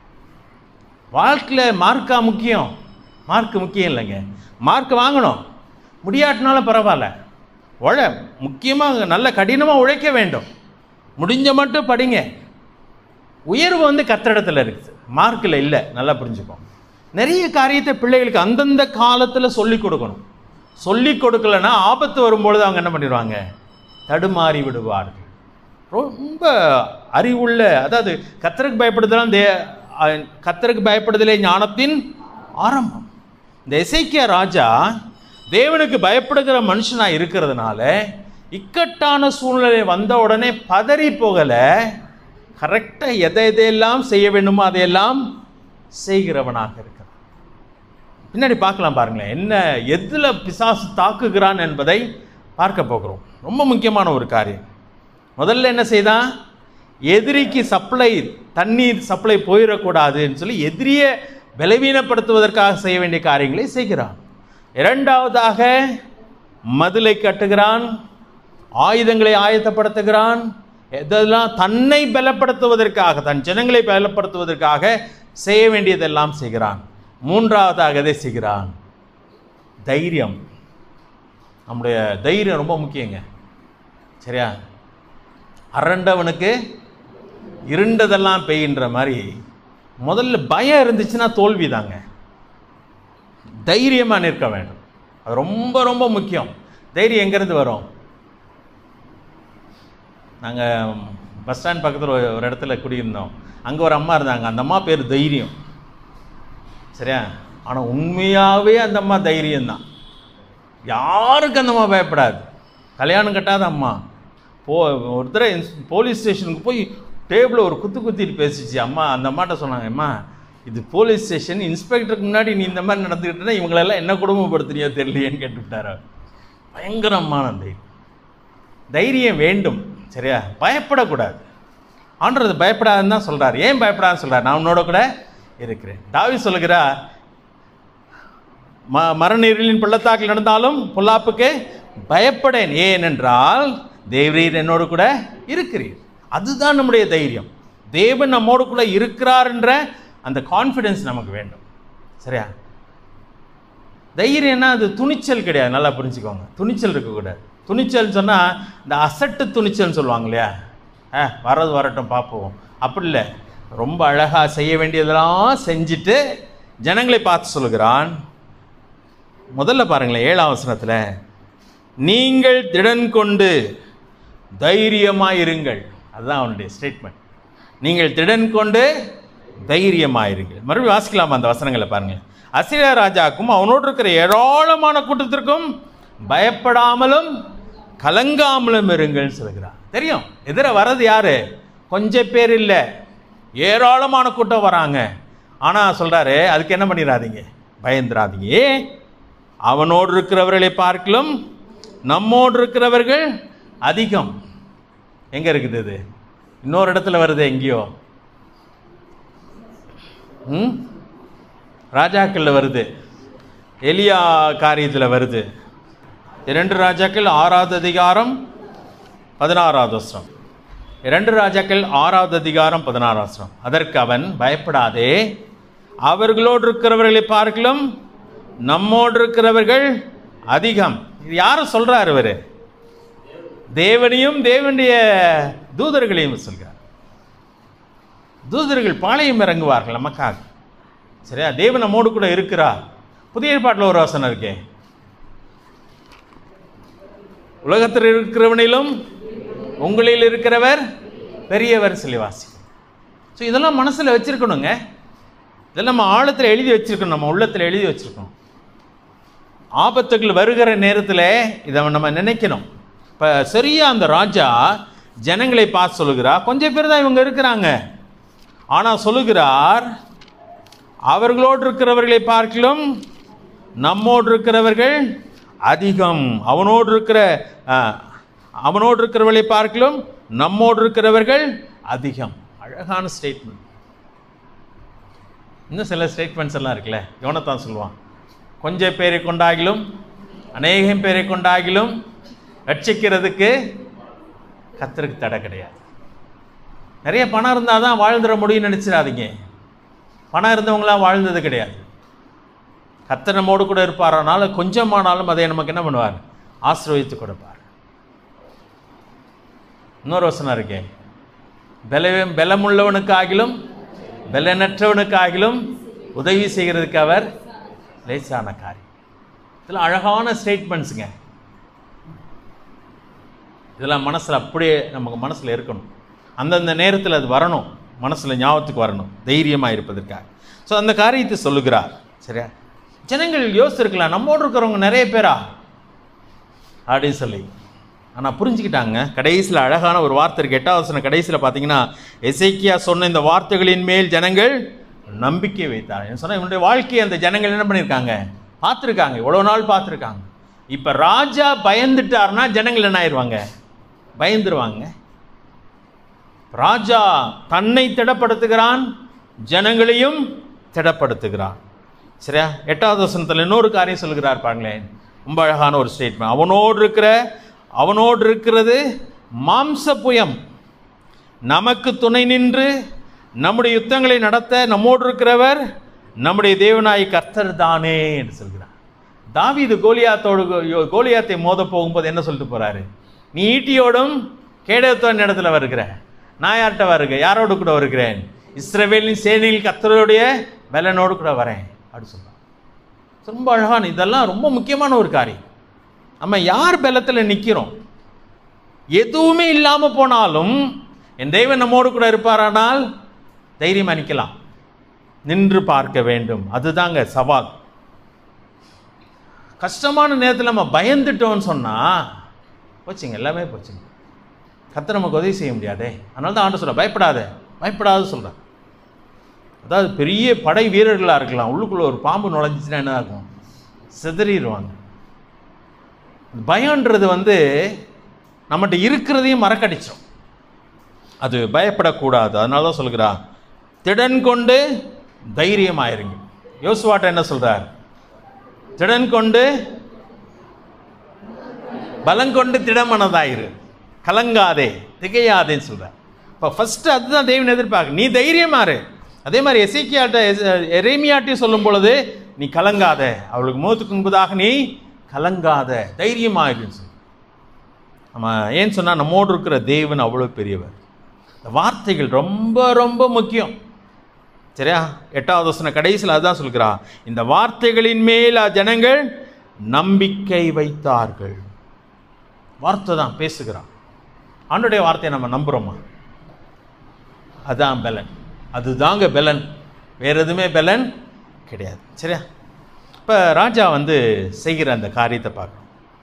[SPEAKER 1] வாழ்க்கையில் மார்க்கா முக்கியம் மார்க் முக்கியம் இல்லைங்க மார்க் வாங்கணும் முடியாட்டினாலும் பரவாயில்ல உழ முக்கியமாக நல்ல கடினமாக உழைக்க வேண்டும் முடிஞ்ச மட்டும் படிங்க உயர்வு வந்து கத்திடத்தில் இருக்குது மார்க்கில் இல்லை நல்லா புரிஞ்சுக்கோங்க நிறைய காரியத்தை பிள்ளைகளுக்கு அந்தந்த காலத்தில் சொல்லிக் கொடுக்கணும் சொல்லிக் கொடுக்கலன்னா ஆபத்து வரும்பொழுது அவங்க என்ன பண்ணிடுவாங்க தடுமாறி விடுவார்கள் ரொம்ப அறிவுள்ள அதாவது கத்தருக்கு பயப்படுதலாம் தே அஹ் கத்தருக்கு பயப்படுதலே ஞானத்தின் ஆரம்பம் இந்த எசேக்கியா ராஜா தேவனுக்கு பயப்படுகிற மனுஷனாக இருக்கிறதுனால இக்கட்டான சூழ்நிலை வந்த உடனே பதறி போகலை கரெக்டாக எதை எதையெல்லாம் செய்ய வேண்டுமோ அதையெல்லாம் செய்கிறவனாக இருக்கிறான் பின்னாடி பார்க்கலாம் பாருங்களேன் என்ன எதில் பிசாசு தாக்குகிறான் என்பதை பார்க்க போகிறோம் ரொம்ப முக்கியமான ஒரு காரியம் முதல்ல என்ன செய்தான் எதிரிக்கு சப்ளை தண்ணீர் சப்ளை போயிடக்கூடாதுன்னு சொல்லி எதிரியை பலவீனப்படுத்துவதற்காக செய்ய வேண்டிய காரியங்களை செய்கிறான் இரண்டாவதாக மதிலை கட்டுகிறான் ஆயுதங்களை ஆயத்தப்படுத்துகிறான் இதெல்லாம் தன்னை பலப்படுத்துவதற்காக தன் ஜனங்களை பலப்படுத்துவதற்காக செய்ய வேண்டியதெல்லாம் செய்கிறான் மூன்றாவதாக எதை செய்கிறான் தைரியம் நம்முடைய தைரியம் ரொம்ப முக்கியங்க சரியா அரண்டவனுக்கு இருண்டதெல்லாம் பெய்கின்ற மாதிரி முதல்ல பயம் இருந்துச்சுன்னா தோல்வி தாங்க தைரியமாக நிற்க வேண்டும் அது ரொம்ப ரொம்ப முக்கியம் தைரியம் எங்கேருந்து வரும் நாங்கள் பஸ் ஸ்டாண்ட் பக்கத்தில் ஒரு ஒரு இடத்துல குடியிருந்தோம் அங்கே ஒரு அம்மா இருந்தாங்க அந்த அம்மா பேர் தைரியம் சரியா ஆனால் உண்மையாகவே அந்த அம்மா தைரியம்தான் யாருக்கு அந்த அம்மா பயப்படாது கல்யாணம் கட்டாத அம்மா போ ஒருத்தர போலீஸ் ஸ்டேஷனுக்கு போய் டேபிளில் ஒரு குத்து குத்திட்டு பேசிச்சு அம்மா அந்த அம்மாட்ட சொன்னாங்க அம்மா இது போலீஸ் ஸ்டேஷன் இன்ஸ்பெக்டருக்கு முன்னாடி நீ இந்த மாதிரி நடந்துக்கிட்டேன்னா இவங்களெல்லாம் என்ன குடும்பப்படுத்துறியோ தெரியலையேன்னு கேட்டுவிட்டார் அவர் பயங்கரமான தைரியம் தைரியம் வேண்டும் சரியா பயப்படக்கூடாது ஆண்டது பயப்படாதுன்னு தான் சொல்கிறார் ஏன் பயப்படாதுன்னு சொல்கிறார் நான் உன்னோட கூட இருக்கிறேன் தாவி சொல்லுகிறார் ம மரநீரிலின் பள்ளத்தாக்கில் நடந்தாலும் பொல்லாப்புக்கு பயப்படேன் ஏனென்றால் தேவரீர் என்னோடு கூட இருக்கிறீர் அதுதான் நம்முடைய தைரியம் தேவன் நம்மோடு கூட இருக்கிறார் என்ற அந்த கான்ஃபிடென்ஸ் நமக்கு வேண்டும் சரியா தைரியம்னா அது துணிச்சல் கிடையாது நல்லா புரிஞ்சுக்கோங்க துணிச்சல் இருக்கக்கூடாது துணிச்சல் சொன்னால் இந்த அசட்டு துணிச்சல்னு சொல்லுவாங்க இல்லையா ஆ வரது வரட்டும் பார்ப்போம் அப்படி இல்லை ரொம்ப அழகாக செய்ய வேண்டியதெல்லாம் செஞ்சுட்டு ஜனங்களை பார்த்து சொல்கிறான் முதல்ல பாருங்களேன் ஏழாம் வசனத்தில் நீங்கள் திடன் கொண்டு தைரியமாயிருங்கள் அதுதான் அவனுடைய ஸ்டேட்மெண்ட் நீங்கள் திடன் கொண்டு தைரியமாயிருங்கள் மறுபடியும் வாசிக்கலாம் அந்த வசனங்களை பாருங்கள் அசிரியா ராஜாக்கும் அவனோடு இருக்கிற ஏராளமான கூட்டத்திற்கும் பயப்படாமலும் கலங்காமலும் இருங்கள்னு சொல்கிறார் தெரியும் எதிர வர்றது யாரு கொஞ்சம் பேர் இல்லை ஏராளமான கூட்டம் வராங்க ஆனால் சொல்கிறாரு அதுக்கு என்ன பண்ணிடாதீங்க பயந்துராதீங்க ஏன் அவனோடு இருக்கிறவர்களை பார்க்கலும் நம்மோடு இருக்கிறவர்கள் அதிகம் எங்கே இருக்குது இது இன்னொரு இடத்துல வருது எங்கேயோ ம் ராஜாக்களில் வருது எலியா காரியத்தில் வருது இரண்டு ராஜாக்கள் ஆறாவது அதிகாரம் பதினாறாவது வசனம் இரண்டு ராஜாக்கள் ஆறாவது அதிகாரம் பதினாறாவது வசனம் அதற்கு அவன் பயப்படாதே அவர்களோடு இருக்கிறவர்களை பார்க்கலும் நம்மோடு இருக்கிறவர்கள் அதிகம் இது யாரும் சொல்றாரு இவரு தேவனையும் தேவனுடைய தூதர்களையும் சொல்கிறார் தூதர்கள் பாளையம் இறங்குவார்கள் நமக்காக சரியா தேவன் நம்மோடு கூட இருக்கிறார் புதிய ஏற்பாட்டில் ஒரு வசனம் இருக்கே உலகத்தில் இருக்கிறவனிலும் உங்களில் இருக்கிறவர் பெரியவர் சொல்லி வாசி ஸோ இதெல்லாம் மனசில் வச்சிருக்கணுங்க இதெல்லாம் நம்ம ஆழத்தில் எழுதி வச்சிருக்கணும் நம்ம உள்ளத்தில் எழுதி வச்சிருக்கணும் ஆபத்துகள் வருகிற நேரத்தில் இதை நம்ம நினைக்கணும் இப்போ சரியா அந்த ராஜா ஜனங்களை பார்த்து சொல்லுகிறார் கொஞ்சம் பேர் தான் இவங்க இருக்கிறாங்க ஆனால் சொல்லுகிறார் அவர்களோடு இருக்கிறவர்களை பார்க்கலும் நம்மோடு இருக்கிறவர்கள் அதிகம் அவனோடு இருக்கிற அஹ், அவனோடு இருக்கிறவர்களை பார்க்கலும் நம்மோடு இருக்கிறவர்கள் அதிகம் அழகான ஸ்டேட்மெண்ட் இன்னும் சில ஸ்டேட்மெண்ட்ஸ் எல்லாம் இருக்குல்ல யோனத்தான் சொல்லுவான் கொஞ்சம் பேரை கொண்டாகிலும் அநேகம் பேரை கொண்டாகிலும் ரட்சிக்கிறதுக்கு கத்தருக்கு தடை கிடையாது நிறைய பணம் இருந்தால் தான் வாழ்ந்துட முடியும்னு நினச்சிடாதீங்க பணம் இருந்தவங்களாம் வாழ்ந்தது கிடையாது கத்தர் நம்மோடு கூட இருப்பாரானால கொஞ்சமானாலும் அதை நமக்கு என்ன பண்ணுவார் ஆசீர்வதித்து கொடுப்பார் இன்னொரு வசனம் இருக்கே பல பலமுள்ளவனுக்காகிலும் பலனற்றவனுக்காகிலும் உதவி செய்கிறதுக்கு அவர் லேசான காரியம் இதெல்லாம் அழகான ஸ்டேட்மெண்ட்ஸுங்க இதெல்லாம் மனசில் அப்படியே நமக்கு மனசில் இருக்கணும் அந்தந்த நேரத்தில் அது வரணும் மனசில் ஞாபகத்துக்கு வரணும் தைரியமாக இருப்பதற்காக ஸோ அந்த காரியத்தை சொல்லுகிறார் சரியா ஜனங்கள் யோசிச்சிருக்கலாம் நம்மோடு இருக்கிறவங்க நிறைய பேரா அப்படின்னு சொல்லி ஆனால் புரிஞ்சுக்கிட்டாங்க கடைசியில் அழகான ஒரு வார்த்தை இருக்கு எட்டாவது வசனம் கடைசியில் பார்த்தீங்கன்னா எசேக்கியா சொன்ன இந்த வார்த்தைகளின் மேல் ஜனங்கள் நம்பிக்கை வைத்தார் சொன்னால் இவனுடைய வாழ்க்கையை அந்த ஜனங்கள் என்ன பண்ணியிருக்காங்க பார்த்துருக்காங்க இவ்வளோ நாள் பார்த்துருக்காங்க இப்போ ராஜா பயந்துட்டார்னா ஜனங்கள் என்ன ஆயிடுவாங்க பயந்துருவாங்க ராஜா தன்னை திடப்படுத்துகிறான் ஜனங்களையும் திடப்படுத்துகிறான் சரியா எட்டாவது வசனத்தில் இன்னொரு காரியம் சொல்கிறார் பாருங்களேன் ரொம்ப அழகான ஒரு ஸ்டேட்மெண்ட் அவனோடு இருக்கிற அவனோடு இருக்கிறது மாம்ச புயம் நமக்கு துணை நின்று நம்முடைய யுத்தங்களை நடத்த நம்மோடு இருக்கிறவர் நம்முடைய தேவனாய் கர்த்தர் தானே என்று சொல்கிறார் தாவீது கோலியாத்தோடு கோ- கோலியாத்தை மோத போகும்போது என்ன சொல்லிட்டு போறாரு நீ ஈட்டியோடும் கேடத்தோன் இடத்துல வருகிற நான் யார்கிட்ட வருக யாரோடு கூட வருகிறேன் இஸ்ரவேலின் சேனையில் கர்த்தருடைய பலனோடு கூட வரேன் அப்படி சொல்றான் ரொம்ப அழகான இதெல்லாம் ரொம்ப முக்கியமான ஒரு காரியம் நம்ம யார் பலத்தில் நிற்கிறோம் எதுவுமே இல்லாமல் போனாலும் என் தெய்வன் நம்மோடு கூட இருப்பாரானால் தைரியமாக நிற்கலாம் நின்று பார்க்க வேண்டும் அதுதாங்க சவால் கஷ்டமான நேரத்தில் நம்ம பயந்துட்டோம்னு சொன்னால் போச்சுங்க எல்லாமே போச்சுங்க கர்த்தர் நமக்கு உதவி செய்ய முடியாதே அதனால தான் ஆண்டு சொல்ல பயப்படாத பயப்படாத சொல்கிறேன் அதாவது பெரிய படை வீரர்களாக இருக்கலாம் உள்ளுக்குள்ளே ஒரு பாம்பு நுழைஞ்சிச்சுன்னா என்ன ஆகும் சிதறிடுவாங்க பயம்ன்றது வந்து நம்மகிட்ட இருக்கிறதையும் மறக்கடிச்சிடும் அது பயப்படக்கூடாது அதனால தான் சொல்கிறா திடன் கொண்டு தைரியமாயிருங்க யோசுவாட்ட என்ன சொல்றார் திடன் கொண்டு பலங்கொண்டு திடமனதாயிரு கலங்காதே திகையாதேன்னு சொல்றார் இப்போ ஃபர்ஸ்ட் அதுதான் தேவன் எதிர்பார்க்க நீ தைரியமா இரு அதே மாதிரி எசேக்கியாட்ட எரேமியாட்டையும் சொல்லும் பொழுது நீ கலங்காத அவளுக்கு முகத்துக்கு முன்பதாக நீ கலங்காத தைரியமாயிருன்னு சொல்லு நம்ம ஏன் சொன்னால் நம்மோடு இருக்கிற தேவன் அவ்வளோ பெரியவர் இந்த வார்த்தைகள் ரொம்ப ரொம்ப முக்கியம் சரியா எட்டாவது வசன கடைசியில் அதுதான் சொல்கிறா இந்த வார்த்தைகளின் மேல் ஜனங்கள் நம்பிக்கை வைத்தார்கள் வார்த்தை தான் பேசுகிறான் ஆண்டுடைய வார்த்தையை நம்ம நம்புகிறோமா அதான் பலன் அதுதாங்க பலன் வேற எதுவுமே பலன் கிடையாது சரியா இப்போ ராஜா வந்து செய்கிற அந்த காரியத்தை பார்க்கணும்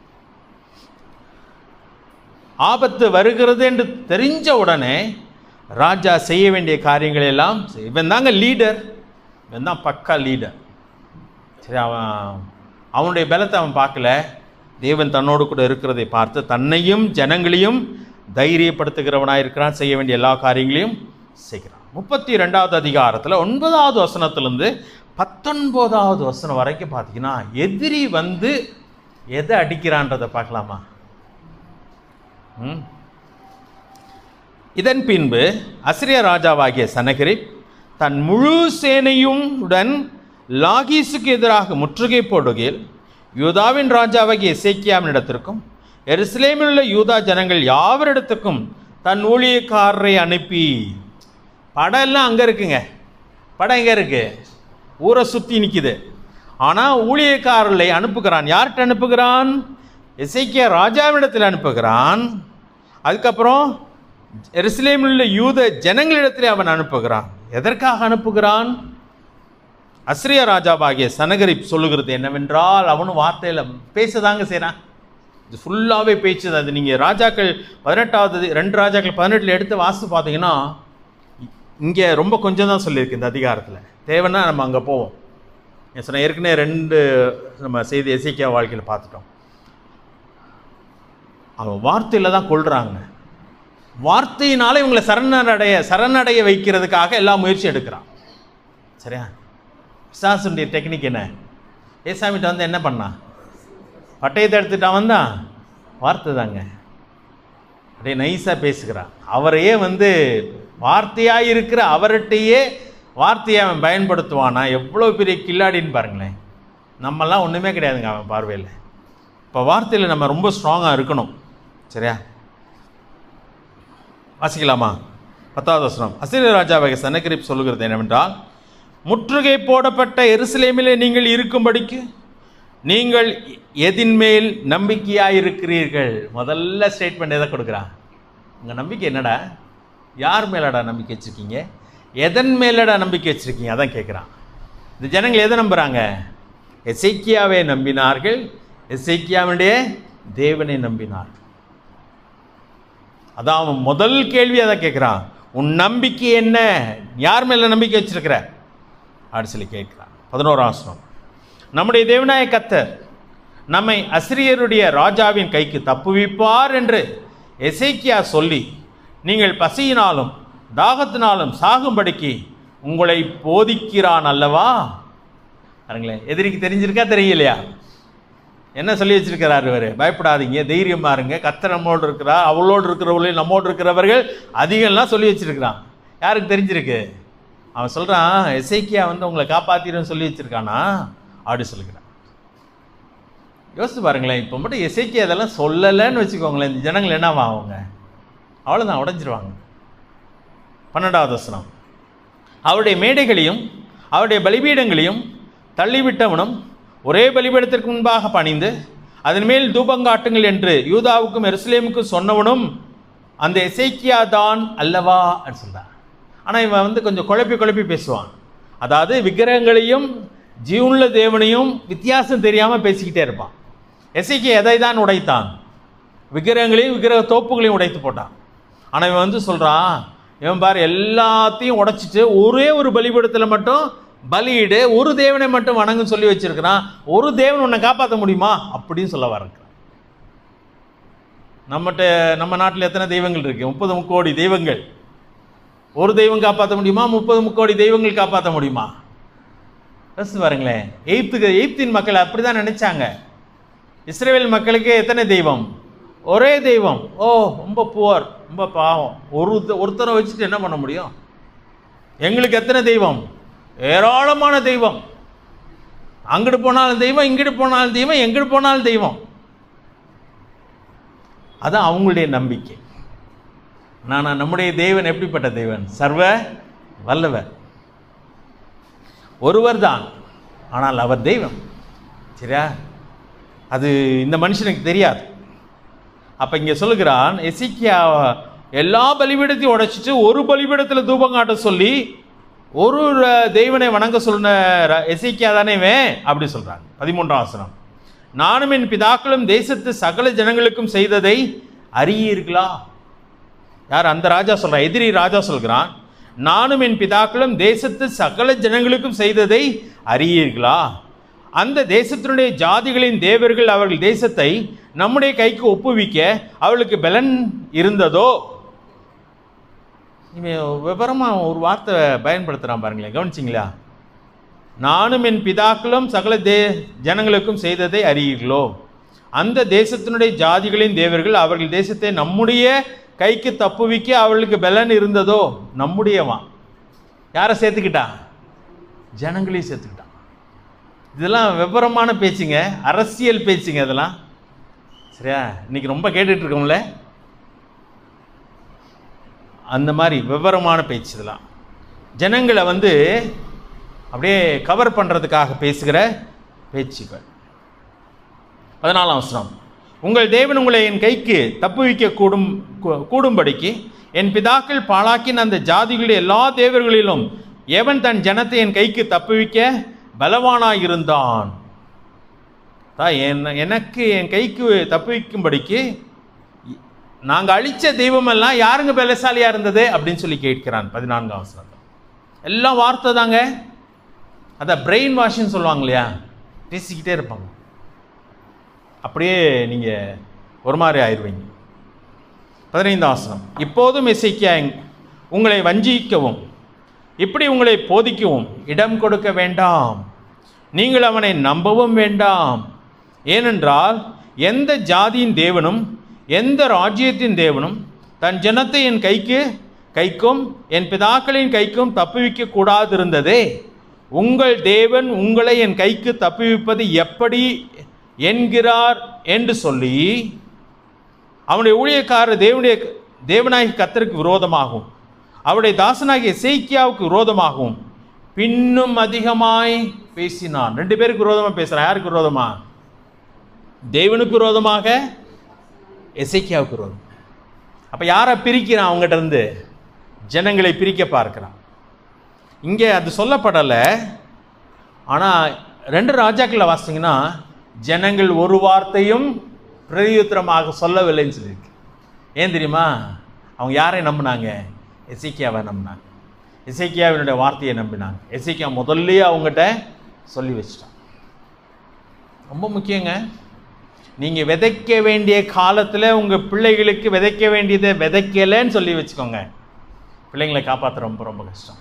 [SPEAKER 1] ஆபத்து வருகிறது என்று தெரிஞ்ச உடனே ராஜா செய்ய வேண்டிய காரியங்கள் எல்லாம் செய்- இவன் தாங்க லீடர் இவன் தான் பக்கா லீடர் சரி அவன் அவனுடைய பலத்தை அவன் பார்க்கல தேவன் தன்னோடு கூட இருக்கிறதை பார்த்து தன்னையும் ஜனங்களையும் தைரியப்படுத்துகிறவனாக இருக்கிறான் செய்ய வேண்டிய எல்லா காரியங்களையும் செய்கிறான் முப்பத்தி ரெண்டாவது அதிகாரத்தில் ஒன்பதாவது வசனத்திலிருந்து பத்தொன்பதாவது வசனம் வரைக்கும் பார்த்தீங்கன்னா எதிரி வந்து எதை அடிக்கிறான்றதை பார்க்கலாமா ம் இதன் பின்பு அசிரிய ராஜாவாகிய சனகரிப் தன் முழு சேனையும் உடன் லாகீசுக்கு எதிராக முற்றுகை போடுகையில் யூதாவின் ராஜாவாகிய எசேக்கியாவின் இடத்திற்கும் எருசலேமில் உள்ள யூதா ஜனங்கள் யாவரிடத்துக்கும் தன் ஊழியக்காரரை அனுப்பி படம் எல்லாம் அங்கே இருக்குங்க படம் எங்கே இருக்கு ஊரை சுற்றி நிற்குது ஆனால் ஊழியக்காரர்களை அனுப்புகிறான் யார்கிட்ட அனுப்புகிறான் எசேக்கியா ராஜாவினிடத்தில் அனுப்புகிறான் அதுக்கப்புறம் எருசலேமில் உள்ள யூத ஜனங்களிடத்திலே அவன் அனுப்புகிறான் எதற்காக அனுப்புகிறான் அஸ்ரிய ராஜாவாகிய சனகரிப் சொல்லுகிறது என்னவென்றால் அவனும் வார்த்தையில் பேசதாங்க செய்கிறான் இது ஃபுல்லாகவே பேச்சு தான் இது நீங்கள் ராஜாக்கள் பதினெட்டாவது ரெண்டு ராஜாக்கள் பதினெட்டில் எடுத்து வாசித்து பார்த்தீங்கன்னா இங்கே ரொம்ப கொஞ்சம் தான் சொல்லியிருக்கு இந்த அதிகாரத்தில் தேவைன்னா நம்ம அங்கே போவோம் நான் சொன்ன ஏற்கனவே ரெண்டு நம்ம செய்தி எசைக்கியா வாழ்க்கையில் பார்த்துட்டோம் அவன் வார்த்தையில் தான் கொள்றாங்க வார்த்தையினால இவங்களை சரணடைய சரணடைய வைக்கிறதுக்காக எல்லா முயற்சியும் எடுக்கிறான் சரியா பிசாசுடைய டெக்னிக் என்ன ஏசாமிட்ட வந்து என்ன பண்ணான் பட்டயத்தை எடுத்துட்டான் வந்தான் வார்த்தை தாங்க அப்படியே நைஸாக பேசுகிறான் அவரையே வந்து வார்த்தையாக இருக்கிற அவர்கிட்டயே வார்த்தையை அவன் பயன்படுத்துவானா எவ்வளோ பெரிய கில்லாடின்னு பாருங்களேன் நம்மெல்லாம் ஒன்றுமே கிடையாதுங்க அவன் பார்வையில் இப்போ வார்த்தையில் நம்ம ரொம்ப ஸ்ட்ராங்காக இருக்கணும் சரியா வாசிக்கலாமா பத்தாவது வசனம் அசிரிய ராஜாவாக சனகிரிப் சொல்லுகிறது என்னவென்றால் முற்றுகை போடப்பட்ட எருசலேமிலே நீங்கள் இருக்கும்படிக்கு நீங்கள் எதின் மேல் நம்பிக்கையாக இருக்கிறீர்கள் முதல்ல ஸ்டேட்மெண்ட் எதை கொடுக்குறான் உங்கள் நம்பிக்கை என்னடா யார் மேலடா நம்பிக்கை வச்சுருக்கீங்க எதன் மேலடா நம்பிக்கை வச்சுருக்கீங்க அதான் கேட்குறான் இந்த ஜனங்கள் எதை நம்புகிறாங்க எசைக்கியாவை நம்பினார்கள் எசைக்கியாவுடைய தேவனை நம்பினார்கள் அதான் அவன் முதல் கேள்வி அதை கேட்குறான் உன் நம்பிக்கை என்ன யார் மேலே நம்பிக்கை வச்சிருக்கிற அப்படின்னு சொல்லி கேட்குறான் பதினோராம் வசனம் நம்முடைய தேவனாய கத்தர் நம்மை அசிரியருடைய ராஜாவின் கைக்கு தப்புவிப்பார் என்று எசேக்கியா சொல்லி நீங்கள் பசியினாலும் தாகத்தினாலும் சாகும்படிக்கு உங்களை போதிக்கிறான் அல்லவா பாருங்களேன் எதிரிக்கு தெரிஞ்சிருக்கா தெரியலையா என்ன சொல்லி வச்சிருக்கிறார் இவர் பயப்படாதீங்க தைரியமா இருங்க கத்தர் நம்மோடு இருக்கிறார் அவளோடு இருக்கிறவர்களையும் நம்மோடு இருக்கிறவர்கள் அதிகம்லாம் சொல்லி வச்சிருக்கிறான் யாருக்கு தெரிஞ்சிருக்கு அவன் சொல்கிறான் எசைக்கியா வந்து உங்களை காப்பாத்திரும் சொல்லி வச்சிருக்கானா அப்படி சொல்லுகிறான் யோசிச்சு பாருங்களேன் இப்போ மட்டும் எசைக்கியா அதெல்லாம் சொல்லலைன்னு வச்சுக்கோங்களேன் இந்த ஜனங்கள் என்னவா அவங்க அவ்வளோதான் உடைஞ்சிருவாங்க பன்னெண்டாவது வசனம் அவருடைய மேடைகளையும் அவருடைய பலிபீடங்களையும் தள்ளிவிட்டவனும் ஒரே பலிபீடத்திற்கு முன்பாக பணிந்து அதன் மேல் தூபங்காட்டுங்கள் என்று யூதாவுக்கும் எருசலேமுக்கும் சொன்னவனும் அந்த எசேக்கியா தான் அல்லவா அப்படின்னு சொல்றான் ஆனால் இவன் வந்து கொஞ்சம் குழப்பி குழப்பி பேசுவான் அதாவது விக்கிரகங்களையும் ஜீவனுள்ள தேவனையும் வித்தியாசம் தெரியாமல் பேசிக்கிட்டே இருப்பான் எசேக்கியா எதை தான் உடைத்தான் விக்கிரகங்களையும் விக்கிரக தோப்புகளையும் உடைத்து போட்டான் ஆனால் இவன் வந்து சொல்கிறான் இவன் பாரு எல்லாத்தையும் உடைச்சிட்டு ஒரே ஒரு பலிபீடத்தில் மட்டும் பலியிடு ஒரு தேவனை மட்டும் வணங்குன்னு சொல்லி வச்சிருக்கிறான் ஒரு தேவன் உன்னை காப்பாற்ற முடியுமா அப்படின்னு சொல்ல வரக்கிறான் நம்மகிட்ட நம்ம நாட்டில் எத்தனை தெய்வங்கள் இருக்கு முப்பது முக்கோடி தெய்வங்கள் ஒரு தெய்வம் காப்பாற்ற முடியுமா முப்பது முக்கோடி தெய்வங்கள் காப்பாற்ற முடியுமா யோசிச்சு பாருங்களேன் எய்த்துக்கு எய்ப்தின் மக்கள் அப்படிதான் நினைச்சாங்க இஸ்ரேல் மக்களுக்கு எத்தனை தெய்வம் ஒரே தெய்வம் ஓ ரொம்ப புவர் ரொம்ப பாவம் ஒரு ஒருத்தரை வச்சுட்டு என்ன பண்ண முடியும் எங்களுக்கு எத்தனை தெய்வம் ஏராளமான தெய்வம் அங்கிட்டு போனாலும் தெய்வம் இங்கிட்டு போனாலும் தெய்வம் எங்கிட்டு போனாலும் தெய்வம் அதான் அவங்களுடைய நம்பிக்கை நான் நம்முடைய தேவன் எப்படிப்பட்ட தேவன் சர்வ வல்லவர் ஒருவர் தான் ஆனால் அவர் தெய்வம் சரியா அது இந்த மனுஷனுக்கு தெரியாது அப்போ இங்கே சொல்லுகிறான் எசிக்கியா எல்லா பலிபீடத்தையும் உடைச்சிட்டு ஒரு பலிபீடத்தில் தூபம் காட்ட சொல்லி ஒரு ர- தெய்வனை வணங்க சொன்ன ர- எசேக்கியா தானே இவன் அப்படி சொல்றாங்க பதிமூன்றாம் வசனம் நானும் என் பிதாக்களும் தேசத்து சகல ஜனங்களுக்கும் செய்ததை அறியீர்களா யார் அந்த ராஜா சொல்றான் எதிரி ராஜா சொல்கிறான் நானும் என் பிதாக்களும் தேசத்து சகல ஜனங்களுக்கும் செய்ததை அறியீர்களா அந்த தேசத்தினுடைய ஜாதிகளின் தேவர்கள் அவர்கள் தேசத்தை நம்முடைய கைக்கு ஒப்புவிக்க அவளுக்கு பலன் இருந்ததோ இவன் விவரமாக ஒரு வார்த்தை பயன்படுத்துகிறான் பாருங்களேன் கவனிச்சிங்களா நானும் என் பிதாக்களும் சகல தே ஜனங்களுக்கும் செய்ததை அறியீர்களோ அந்த தேசத்தினுடைய ஜாதிகளின் தேவர்கள் அவர்கள் தேசத்தை நம்முடைய கைக்கு தப்புவிக்க அவர்களுக்கு பலன் இருந்ததோ நம்முடையவான் யாரை சேர்த்துக்கிட்டா ஜனங்களையும் சேர்த்துக்கிட்டான் இதெல்லாம் விவரமான பேச்சுங்க அரசியல் பேச்சுங்க இதெல்லாம் சரியா இன்னைக்கு ரொம்ப கேட்டுட்டு இருக்கோம்ல அந்த மாதிரி விவரமான பேச்சு இதெல்லாம் ஜனங்களை வந்து அப்படியே கவர் பண்ணுறதுக்காக பேசுகிற பேச்சுகள் பதினாலாம் வசனம் உங்கள் தேவன் உங்களை என் கைக்கு தப்புவிக்க கூடும் கூ- கூடும்படிக்கு என் பிதாக்கள் பாழாக்கின அந்த ஜாதிகளுடைய எல்லா தேவர்களிலும் எவன் தன் ஜனத்தை என் கைக்கு தப்புவிக்க பலவானாய் இருந்தான் தான் என்ன எனக்கு என் கைக்கு தப்புவிக்கும்படிக்கு நாங்கள் அழிச்ச தெய்வமெல்லாம் யாருங்க பலசாலியாக இருந்தது அப்படின்னு சொல்லி கேட்கிறான் பதினான்காம் வசனம் எல்லாம் வார்த்தை தாங்க அதை பிரெயின் வாஷ்ன்னு சொல்லுவாங்க இல்லையா பேசிக்கிட்டே இருப்பாங்க அப்படியே நீங்கள் ஒரு மாதிரி ஆயிடுவீங்க பதினைந்தாம் வசனம் இப்போதும் இசைக்கியா உங்களை வஞ்சிக்கவும் இப்படி உங்களை போதிக்கவும் இடம் கொடுக்க வேண்டாம் நீங்கள் அவனை நம்பவும் வேண்டாம் ஏனென்றால் எந்த ஜாதியின் தேவனும் எந்த ராஜ்யத்தின் தேவனும் தன் ஜனத்தை என் கைக்கு கைக்கும் என் பிதாக்களின் கைக்கும் தப்புவிக்க கூடாதிருந்ததே உங்கள் தேவன் உங்களை என் கைக்கு தப்புவிப்பது எப்படி என்கிறார் என்று சொல்லி அவனுடைய ஊழியக்காரர் தேவனுடைய தேவனாகி கத்தருக்கு விரோதமாகும் அவருடைய தாசனாகிய சேக்கியாவுக்கு விரோதமாகவும் பின்னும் அதிகமாய் பேசினான் ரெண்டு பேருக்கு விரோதமாக பேசுகிறான் யாருக்கு விரோதமா தேவனுக்கு விரோதமாக எசேக்கியாவுக்கு விரோதம் அப்போ யாரை பிரிக்கிறான் அவங்ககிட்ட இருந்து ஜனங்களை பிரிக்க பார்க்கிறான் இங்கே அது சொல்லப்படலை ஆனால் ரெண்டு ராஜாக்களில் வாசிங்கன்னா ஜனங்கள் ஒரு வார்த்தையும் பிரதியுத்தரமாக சொல்லவில்லைன்னு சொல்லியிருக்கு ஏன் தெரியுமா அவங்க யாரை நம்பினாங்க எசேக்கியாவை நம்பினாங்க எசேக்கியாவினுடைய வார்த்தையை நம்பினாங்க எசேக்கியா முதல்லயே அவங்ககிட்ட சொல்லி வச்சிட்டான் ரொம்ப முக்கியங்க நீங்கள் விதைக்க வேண்டிய காலத்தில் உங்கள் பிள்ளைகளுக்கு விதைக்க வேண்டியதை விதைக்கலைன்னு சொல்லி வச்சுக்கோங்க பிள்ளைங்களை காப்பாற்ற ரொம்ப ரொம்ப கஷ்டம்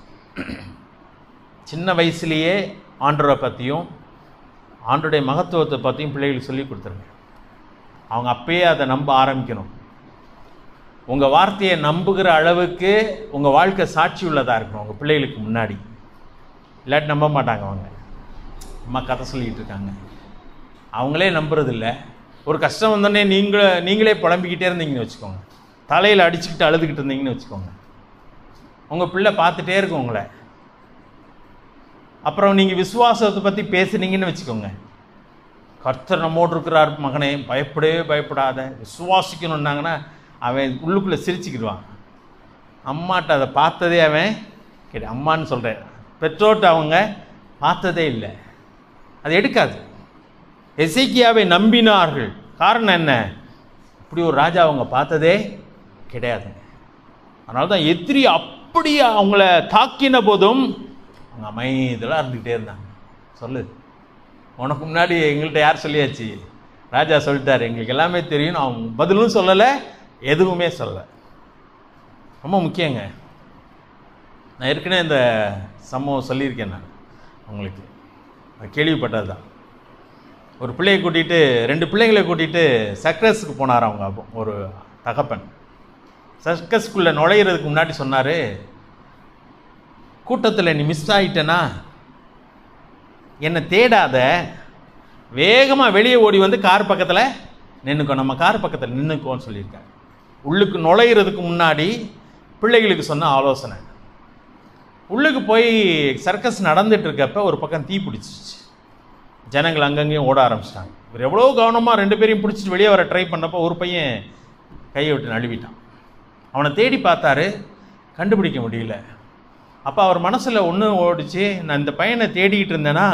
[SPEAKER 1] சின்ன வயசுலேயே ஆண்டோரை பற்றியும் ஆண்டோடைய மகத்துவத்தை பற்றியும் பிள்ளைகளுக்கு சொல்லி கொடுத்துருங்க அவங்க அப்பயே அதை நம்ப ஆரம்பிக்கணும் உங்கள் வார்த்தையை நம்புகிற அளவுக்கு உங்கள் வாழ்க்கை சாட்சி உள்ளதாக இருக்கணும் உங்கள் பிள்ளைகளுக்கு முன்னாடி இல்லாட்டி நம்ப மாட்டாங்க அவங்க அம்மா கதை சொல்லிக்கிட்டு இருக்காங்க அவங்களே நம்புறதில்ல ஒரு கஷ்டம் வந்தோடனே நீங்களே நீங்களே புலம்பிக்கிட்டே இருந்தீங்கன்னு வச்சுக்கோங்க தலையில் அடிச்சுக்கிட்டு அழுதுகிட்டு இருந்தீங்கன்னு வச்சுக்கோங்க உங்கள் பிள்ளை பார்த்துட்டே இருக்கும் உங்களை அப்புறம் நீங்கள் விசுவாசத்தை பற்றி பேசுனீங்கன்னு வச்சுக்கோங்க கர்த்தர் நம்மோடு இருக்கிறார் மகனே பயப்படவே பயப்படாத விசுவாசிக்கணுன்னாங்கன்னா அவன் உள்ளுக்குள்ளே சிரிச்சுக்கிடுவான் அம்மாட்ட அதை பார்த்ததே அவன் கேட்டு அம்மான்னு சொல்கிறேன் பெற்றோர்கிட்ட அவங்க பார்த்ததே இல்லை அது எடுக்காது எசேக்கியாவை நம்பினார்கள் காரணம் என்ன இப்படி ஒரு ராஜா அவங்க பார்த்ததே கிடையாது அதனால தான் எதிரி அப்படி அவங்கள தாக்கின போதும் அவங்க அமைதியெல்லாம் இருந்துக்கிட்டே இருந்தாங்க சொல்லு உனக்கு முன்னாடி எங்கள்கிட்ட யார் சொல்லியாச்சு ராஜா சொல்லிட்டாரு எங்களுக்கு எல்லாமே தெரியும் நான் பதிலும் சொல்லலை எதுவுமே சொல்லலை ரொம்ப முக்கியங்க நான் ஏற்கனவே இந்த சம்பவம் சொல்லியிருக்கேன் நான் உங்களுக்கு நான் கேள்விப்பட்டது தான் ஒரு பிள்ளையை கூட்டிகிட்டு ரெண்டு பிள்ளைங்களை கூட்டிகிட்டு சர்க்கஸுக்கு போனார் அவங்க அப்போ ஒரு தகப்பன் சர்க்கஸ்குள்ளே நுழையிறதுக்கு முன்னாடி சொன்னார் கூட்டத்தில் நீ மிஸ் ஆகிட்டேனா என்னை தேடாத வேகமாக வெளியே ஓடி வந்து கார் பக்கத்தில் நின்றுக்கோ நம்ம கார் பக்கத்தில் நின்றுக்கோன்னு சொல்லியிருக்காரு உள்ளுக்கு நுழையிறதுக்கு முன்னாடி பிள்ளைகளுக்கு சொன்ன ஆலோசனை உள்ளுக்கு போய் சர்க்கஸ் நடந்துட்டு இருக்கப்ப ஒரு பக்கம் தீ பிடிச்சிச்சு ஜனங்கள் அங்கங்கேயும் ஓட ஆரம்பிச்சிட்டாங்க இவர் எவ்வளோ கவனமாக ரெண்டு பேரையும் பிடிச்சிட்டு வெளியே வர ட்ரை பண்ணப்போ ஒரு பையன் கையை விட்டு நழுவிட்டான் அவனை தேடி பார்த்தாரு கண்டுபிடிக்க முடியல அப்போ அவர் மனசில் ஒன்று ஓடிச்சு நான் இந்த பையனை தேடிக்கிட்டு இருந்தேன்னா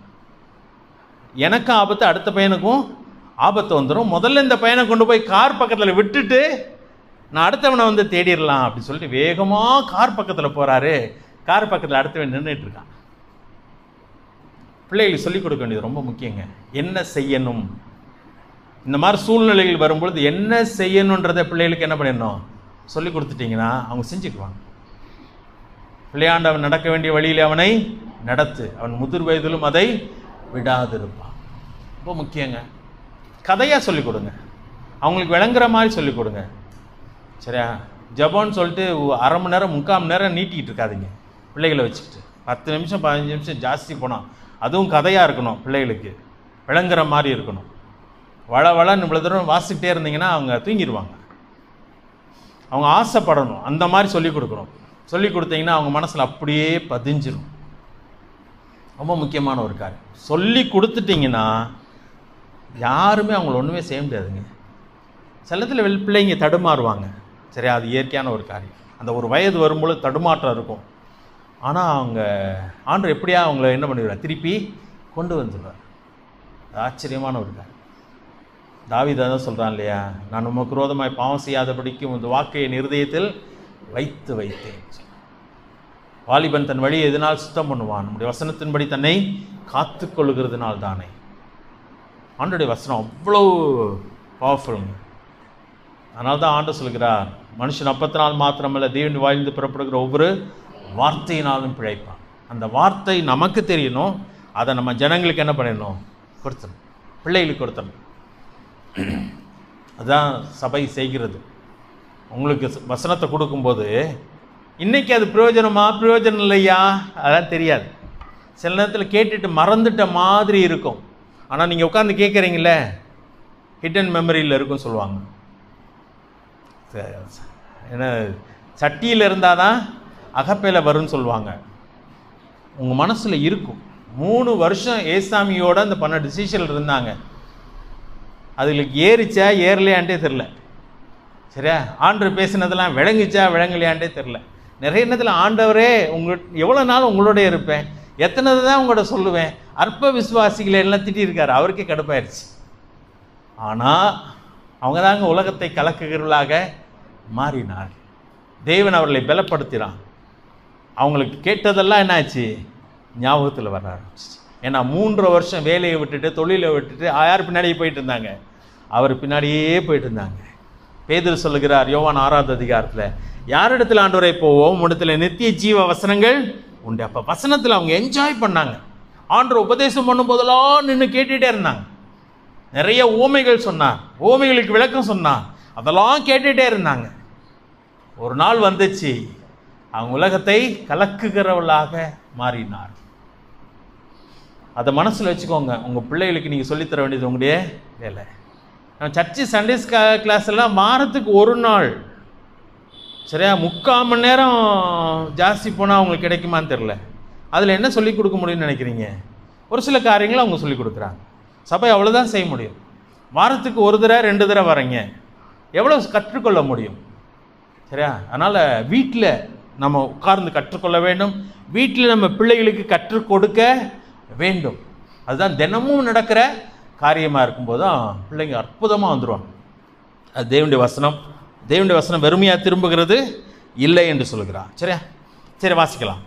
[SPEAKER 1] எனக்கும் ஆபத்து அடுத்த பையனுக்கும் ஆபத்து வந்துடும் முதல்ல இந்த பையனை கொண்டு போய் கார் பக்கத்தில் விட்டுட்டு நான் அடுத்தவனை வந்து தேடிடலாம் அப்படின்னு சொல்லிட்டு வேகமாக கார் பக்கத்தில் போகிறாரு கார் பக்கத்தில் அடுத்தவன் நின்றுட்டு இருக்கான் பிள்ளைகளுக்கு சொல்லிக் கொடுக்க வேண்டியது ரொம்ப முக்கியங்க என்ன செய்யணும் இந்த மாதிரி சூழ்நிலைகள் வரும்பொழுது என்ன செய்யணுன்றதை பிள்ளைகளுக்கு என்ன பண்ணிடணும் சொல்லி கொடுத்துட்டீங்கன்னா அவங்க செஞ்சுக்குவாங்க பிள்ளையாண்டவன் நடக்க வேண்டிய வழியில் அவனை நடத்து அவன் முதிர் வயதிலும் அதை விடாதிருப்பான் ரொம்ப முக்கியங்க கதையாக சொல்லிக் கொடுங்க அவங்களுக்கு விளங்குற மாதிரி சொல்லிக் கொடுங்க சரியா ஜபோன்னு சொல்லிட்டு ஒ- அரை மணி நேரம் முக்கால் மணி நேரம் நீட்டிக்கிட்டு இருக்காதீங்க பிள்ளைகளை வச்சுக்கிட்டு பத்து நிமிஷம் பதினஞ்சு நிமிஷம் ஜாஸ்தி போனால் அதுவும் கதையாக இருக்கணும் பிள்ளைகளுக்கு விளங்குற மாதிரி இருக்கணும் வள வளன்னு இவ்வளோ தூரம் வாசிக்கிட்டே இருந்தீங்கன்னா அவங்க தூங்கிடுவாங்க அவங்க ஆசைப்படணும் அந்த மாதிரி சொல்லிக் கொடுக்கணும் சொல்லிக் கொடுத்தீங்கன்னா அவங்க மனசில் அப்படியே பதிஞ்சிரும் ரொம்ப முக்கியமான ஒரு காரியம் சொல்லி கொடுத்துட்டீங்கன்னா யாருமே அவங்கள ஒன்றுமே செய்ய முடியாதுங்க சிலத்தில் வெள் பிள்ளைங்க தடுமாறுவாங்க சரியா அது இயற்கையான ஒரு காரியம் அந்த ஒரு வயது வரும்பொழுது தடுமாற்றம் இருக்கும் ஆனால் அவங்க ஆண்டு எப்படியா அவங்கள என்ன பண்ணிடுவார் திருப்பி கொண்டு வந்துடுவார் அது ஆச்சரியமான ஒரு காரியம் தாவீது தான் சொல்கிறான் இல்லையா நான் உமக்கு விரோதமாய் பாவம் செய்யாதபடிக்கும் இந்த வாக்கை என் இருதயத்தில் வைத்து வைத்தேன் வாலிபன் தன் வழியை எதனால் சுத்தம் பண்ணுவான் நம்முடைய வசனத்தின்படி தன்னை காத்துக் கொள்ளுகிறதுனால் தானே ஆண்டுடைய வசனம் அவ்வளோ பவர்ஃபுல்ங்க அதனால தான் ஆண்டு சொல்கிறார் மனுஷன் அப்பத்தினால் மாத்திரமல்ல தேவன் வாழ்ந்து புறப்படுகிற ஒவ்வொரு வார்த்தையினாலும் பிழைப்பான் அந்த வார்த்தை நமக்கு தெரியணும் அதை நம்ம ஜனங்களுக்கு என்ன பண்ணிடணும் கொடுத்தணும் பிள்ளைகளுக்கு கொடுத்தணும் அதான் சபை செய்கிறது உங்களுக்கு ச- வசனத்தை கொடுக்கும்போது இன்னைக்கு அது பிரயோஜனமா பிரயோஜனம் இல்லையா அதெல்லாம் தெரியாது சில நேரத்தில் கேட்டுட்டு மறந்துட்ட மாதிரி இருக்கும் ஆனால் நீங்கள் உட்காந்து கேட்குறீங்களே ஹிடன் மெமரியில் இருக்கும் சொல்லுவாங்க ச- ச- என்ன சட்டியில் இருந்தால் தான் அகப்பையில் வரும்னு சொல்லுவாங்க உங்கள் மனசில் இருக்கும் மூணு வருஷம் ஏசாமியோட அந்த பன்னெண்டு சீஷர்கள் இருந்தாங்க அதுகளுக்கு ஏறிச்சா ஏறலையான்ட்டே தெரில சரியா ஆண்டவர் பேசினதெல்லாம் விளங்குச்சா விளங்கலையான்ட்டே தெரில நிறைய நேரத்தில் ஆண்டவரே உங்க எவ்வளோ நாள் உங்களோட இருப்பேன் எத்தனை தான் உங்களோட சொல்லுவேன் அற்ப விசுவாசிகளை எல்லாம் திட்டியிருக்காரு அவருக்கே கடுப்பாயிருச்சு ஆனால் அவங்க தாங்க உலகத்தை கலக்குகிறவர்களாக மாறினார் தேவன் அவர்களை பலப்படுத்தினான் அவங்களுக்கு கேட்டதெல்லாம் என்னாச்சு ஞாபகத்தில் வர ஆரம்பிச்சிச்சு ஏன்னா மூன்றரை வருஷம் வேலையை விட்டுட்டு தொழிலை விட்டுட்டு யார் பின்னாடியே போயிட்டு இருந்தாங்க அவர் பின்னாடியே போயிட்டு இருந்தாங்க பேதர் சொல்லுகிறார் யோவான் ஆறாவது அதிகாரத்தில் யாரிடத்தில் ஆண்டவரை போவோம் இடத்துல நித்திய ஜீவ வசனங்கள் உண்டு அப்போ வசனத்தில் அவங்க என்ஜாய் பண்ணாங்க ஆண்டவர் உபதேசம் பண்ணும்போதெல்லாம் நின்று கேட்டுகிட்டே இருந்தாங்க நிறைய ஊமைகள் சொன்னார் ஊமைகளுக்கு விளக்கம் சொன்னார் அதெல்லாம் கேட்டுகிட்டே இருந்தாங்க ஒரு நாள் வந்துச்சு அவங்க உலகத்தை கலக்குகிறவளாக மாறினார் அதை மனசில் வச்சுக்கோங்க உங்கள் பிள்ளைகளுக்கு நீங்கள் சொல்லித்தர வேண்டியது உங்களுடைய வேலை நம்ம சர்ச்சு சண்டேஸ் கிளாஸ் எல்லாம் வாரத்துக்கு ஒரு நாள் சரியா முக்கால் மணி நேரம் ஜாஸ்தி போனால் அவங்களுக்கு கிடைக்குமான்னு தெரில அதில் என்ன சொல்லிக் கொடுக்க முடியும்னு நினைக்கிறீங்க ஒரு சில காரியங்களை அவங்க சொல்லிக் கொடுக்குறாங்க சபை அவ்வளோதான் செய்ய முடியும் வாரத்துக்கு ஒரு தடவை ரெண்டு தடவை வரீங்க எவ்வளோ கற்றுக்கொள்ள முடியும் சரியா அதனால் வீட்டில் நம்ம உட்கார்ந்து கற்றுக்கொள்ள வேண்டும் வீட்டில் நம்ம பிள்ளைகளுக்கு கற்றுக் கொடுக்க வேண்டும் அதுதான் தினமும் நடக்கிற காரியமாக இருக்கும்போது தான் பிள்ளைங்க அற்புதமாக வந்துடுவாங்க அது தேவனுடைய வசனம் தேவனுடைய வசனம் வெறுமையாக திரும்புகிறது இல்லை என்று சொல்கிறார் சரியா சரி வாசிக்கலாம்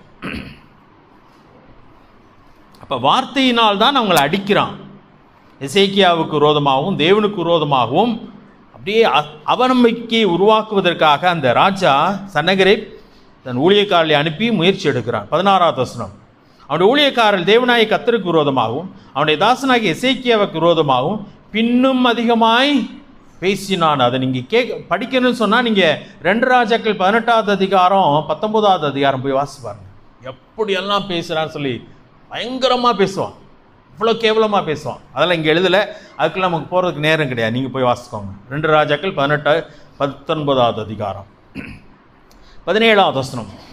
[SPEAKER 1] அப்போ வார்த்தையினால் தான் அவங்களை அடிக்கிறான் எசேக்கியாவுக்கு விரோதமாகவும் தேவனுக்கு விரோதமாகவும் அப்படியே அ- அவநம்பிக்கையை உருவாக்குவதற்காக அந்த ராஜா சன்னகரை தன் ஊழியக்காரர்களை அனுப்பி முயற்சி எடுக்கிறான் பதினாறாவது வசனம் அவனுடைய ஊழியக்காரர் தேவனாய கத்தருக்கு விரோதமாகவும் அவனுடைய தாசனாகிய எசேக்கியாவுக்கு விரோதமாகவும் பின்னும் அதிகமாய் பேசினான் அதை நீங்கள் கேட்க படிக்கணும்னு சொன்னால் நீங்கள் ரெண்டு ராஜாக்கள் பதினெட்டாவது அதிகாரம் பத்தொன்பதாவது அதிகாரம் போய் வாசி பாருங்க எப்படியெல்லாம் பேசுகிறான்னு சொல்லி பயங்கரமாக பேசுவான் இவ்வளோ கேவலமாக பேசுவான் அதெல்லாம் இங்கே எழுதலை அதுக்கெல்லாம் நமக்கு போகிறதுக்கு நேரம் கிடையாது நீங்கள் போய் வாசிக்கோங்க ரெண்டு ராஜாக்கள் பதினெட்டு பத்தொன்பதாவது அதிகாரம் பதினேழாவது வசனம்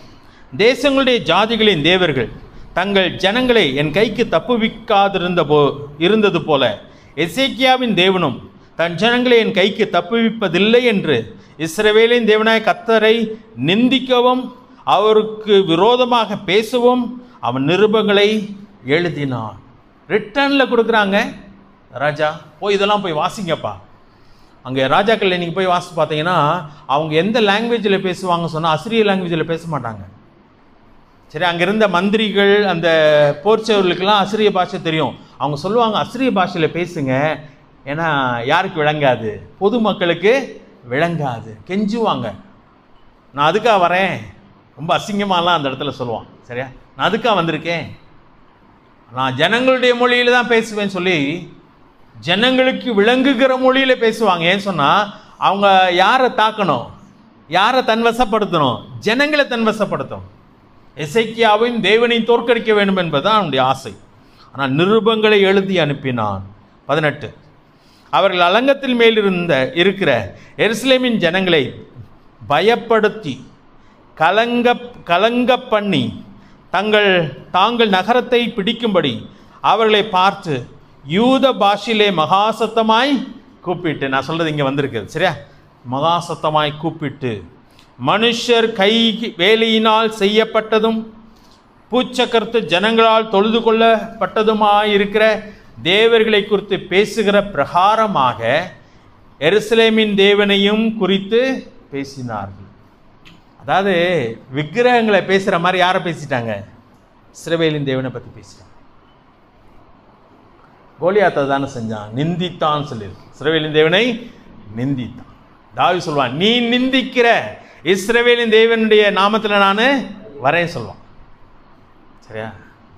[SPEAKER 1] தேசங்களுடைய ஜாதிகளின் தேவர்கள் தங்கள் ஜனங்களை என் கைக்கு தப்புவிக்காதிருந்த போ இருந்தது போல எசேக்கியாவின் தேவனும் தன் ஜனங்களை என் கைக்கு தப்புவிப்பதில்லை என்று இஸ்ரவேலின் தேவனாய் கத்தரை நிந்திக்கவும் அவருக்கு விரோதமாக பேசவும் அவன் நிருபங்களை எழுதினான் ரிட்டர்னில் கொடுக்குறாங்க ராஜா போய் இதெல்லாம் போய் வாசிங்கப்பா அங்கே ராஜாக்கள் நீங்கள் போய் வாசித்து பார்த்தீங்கன்னா அவங்க எந்த லாங்குவேஜில் பேசுவாங்க சொன்னால் அசிரிய லாங்குவேஜில் பேச மாட்டாங்க சரி அங்கே இருந்த மந்திரிகள் அந்த போர்ச்சவர்களுக்கெல்லாம் அசிரிய பாஷை தெரியும் அவங்க சொல்லுவாங்க அசிரிய பாஷையில் பேசுங்க ஏன்னா யாருக்கு விளங்காது பொதுமக்களுக்கு விளங்காது கெஞ்சுவாங்க நான் அதுக்காக வரேன் ரொம்ப அசிங்கமாலாம் அந்த இடத்துல சொல்லுவான் சரியா நான் அதுக்காக வந்திருக்கேன் நான் ஜனங்களுடைய மொழியில தான் பேசுவேன்னு சொல்லி ஜனங்களுக்கு விளங்குகிற மொழியில பேசுவாங்க ஏன் சொன்னால் அவங்க யாரை தாக்கணும் யாரை தன்வசப்படுத்தணும் ஜனங்களை தன்வசப்படுத்தணும் எசைக்கியாவின் தேவனை தோற்கடிக்க வேண்டும் என்பதுதான் அவனுடைய ஆசை ஆனால் நிருபங்களை எழுதி அனுப்பினான் பதினெட்டு அவர்கள் அலங்கத்தில் மேலிருந்த இருக்கிற எருசலேமின் ஜனங்களை பயப்படுத்தி கலங்க கலங்க பண்ணி தங்கள் தாங்கள் நகரத்தை பிடிக்கும்படி அவர்களை பார்த்து யூத பாஷையிலே மகாசத்தமாய் கூப்பிட்டு நான் சொல்றது இங்கே வந்திருக்கு சரியா மகாசத்தமாய் கூப்பிட்டு மனுஷர் கை வேலையினால் செய்யப்பட்டதும் பூச்சக்கரத்து ஜனங்களால் தொழுது கொள்ளப்பட்டதுமாயிருக்கிற தேவர்களை குறித்து பேசுகிற பிரகாரமாக எருசலேமின் தேவனையும் குறித்து பேசினார்கள் அதாவது விக்கிரகங்களை பேசுகிற மாதிரி யாரை பேசிட்டாங்க இஸ்ரவேலின் தேவனை பற்றி பேசுகிறாங்க கோலியாத்தை தானே செஞ்சான் நிந்தித்தான் சொல்லியிருக்கு இஸ்ரவேலின் தேவனை நிந்தித்தான் தாவி சொல்வான் நீ நிந்திக்கிற இஸ்ரவேலின் தேவனுடைய நாமத்தில் நான் வரேன் சொல்லுவான் சரியா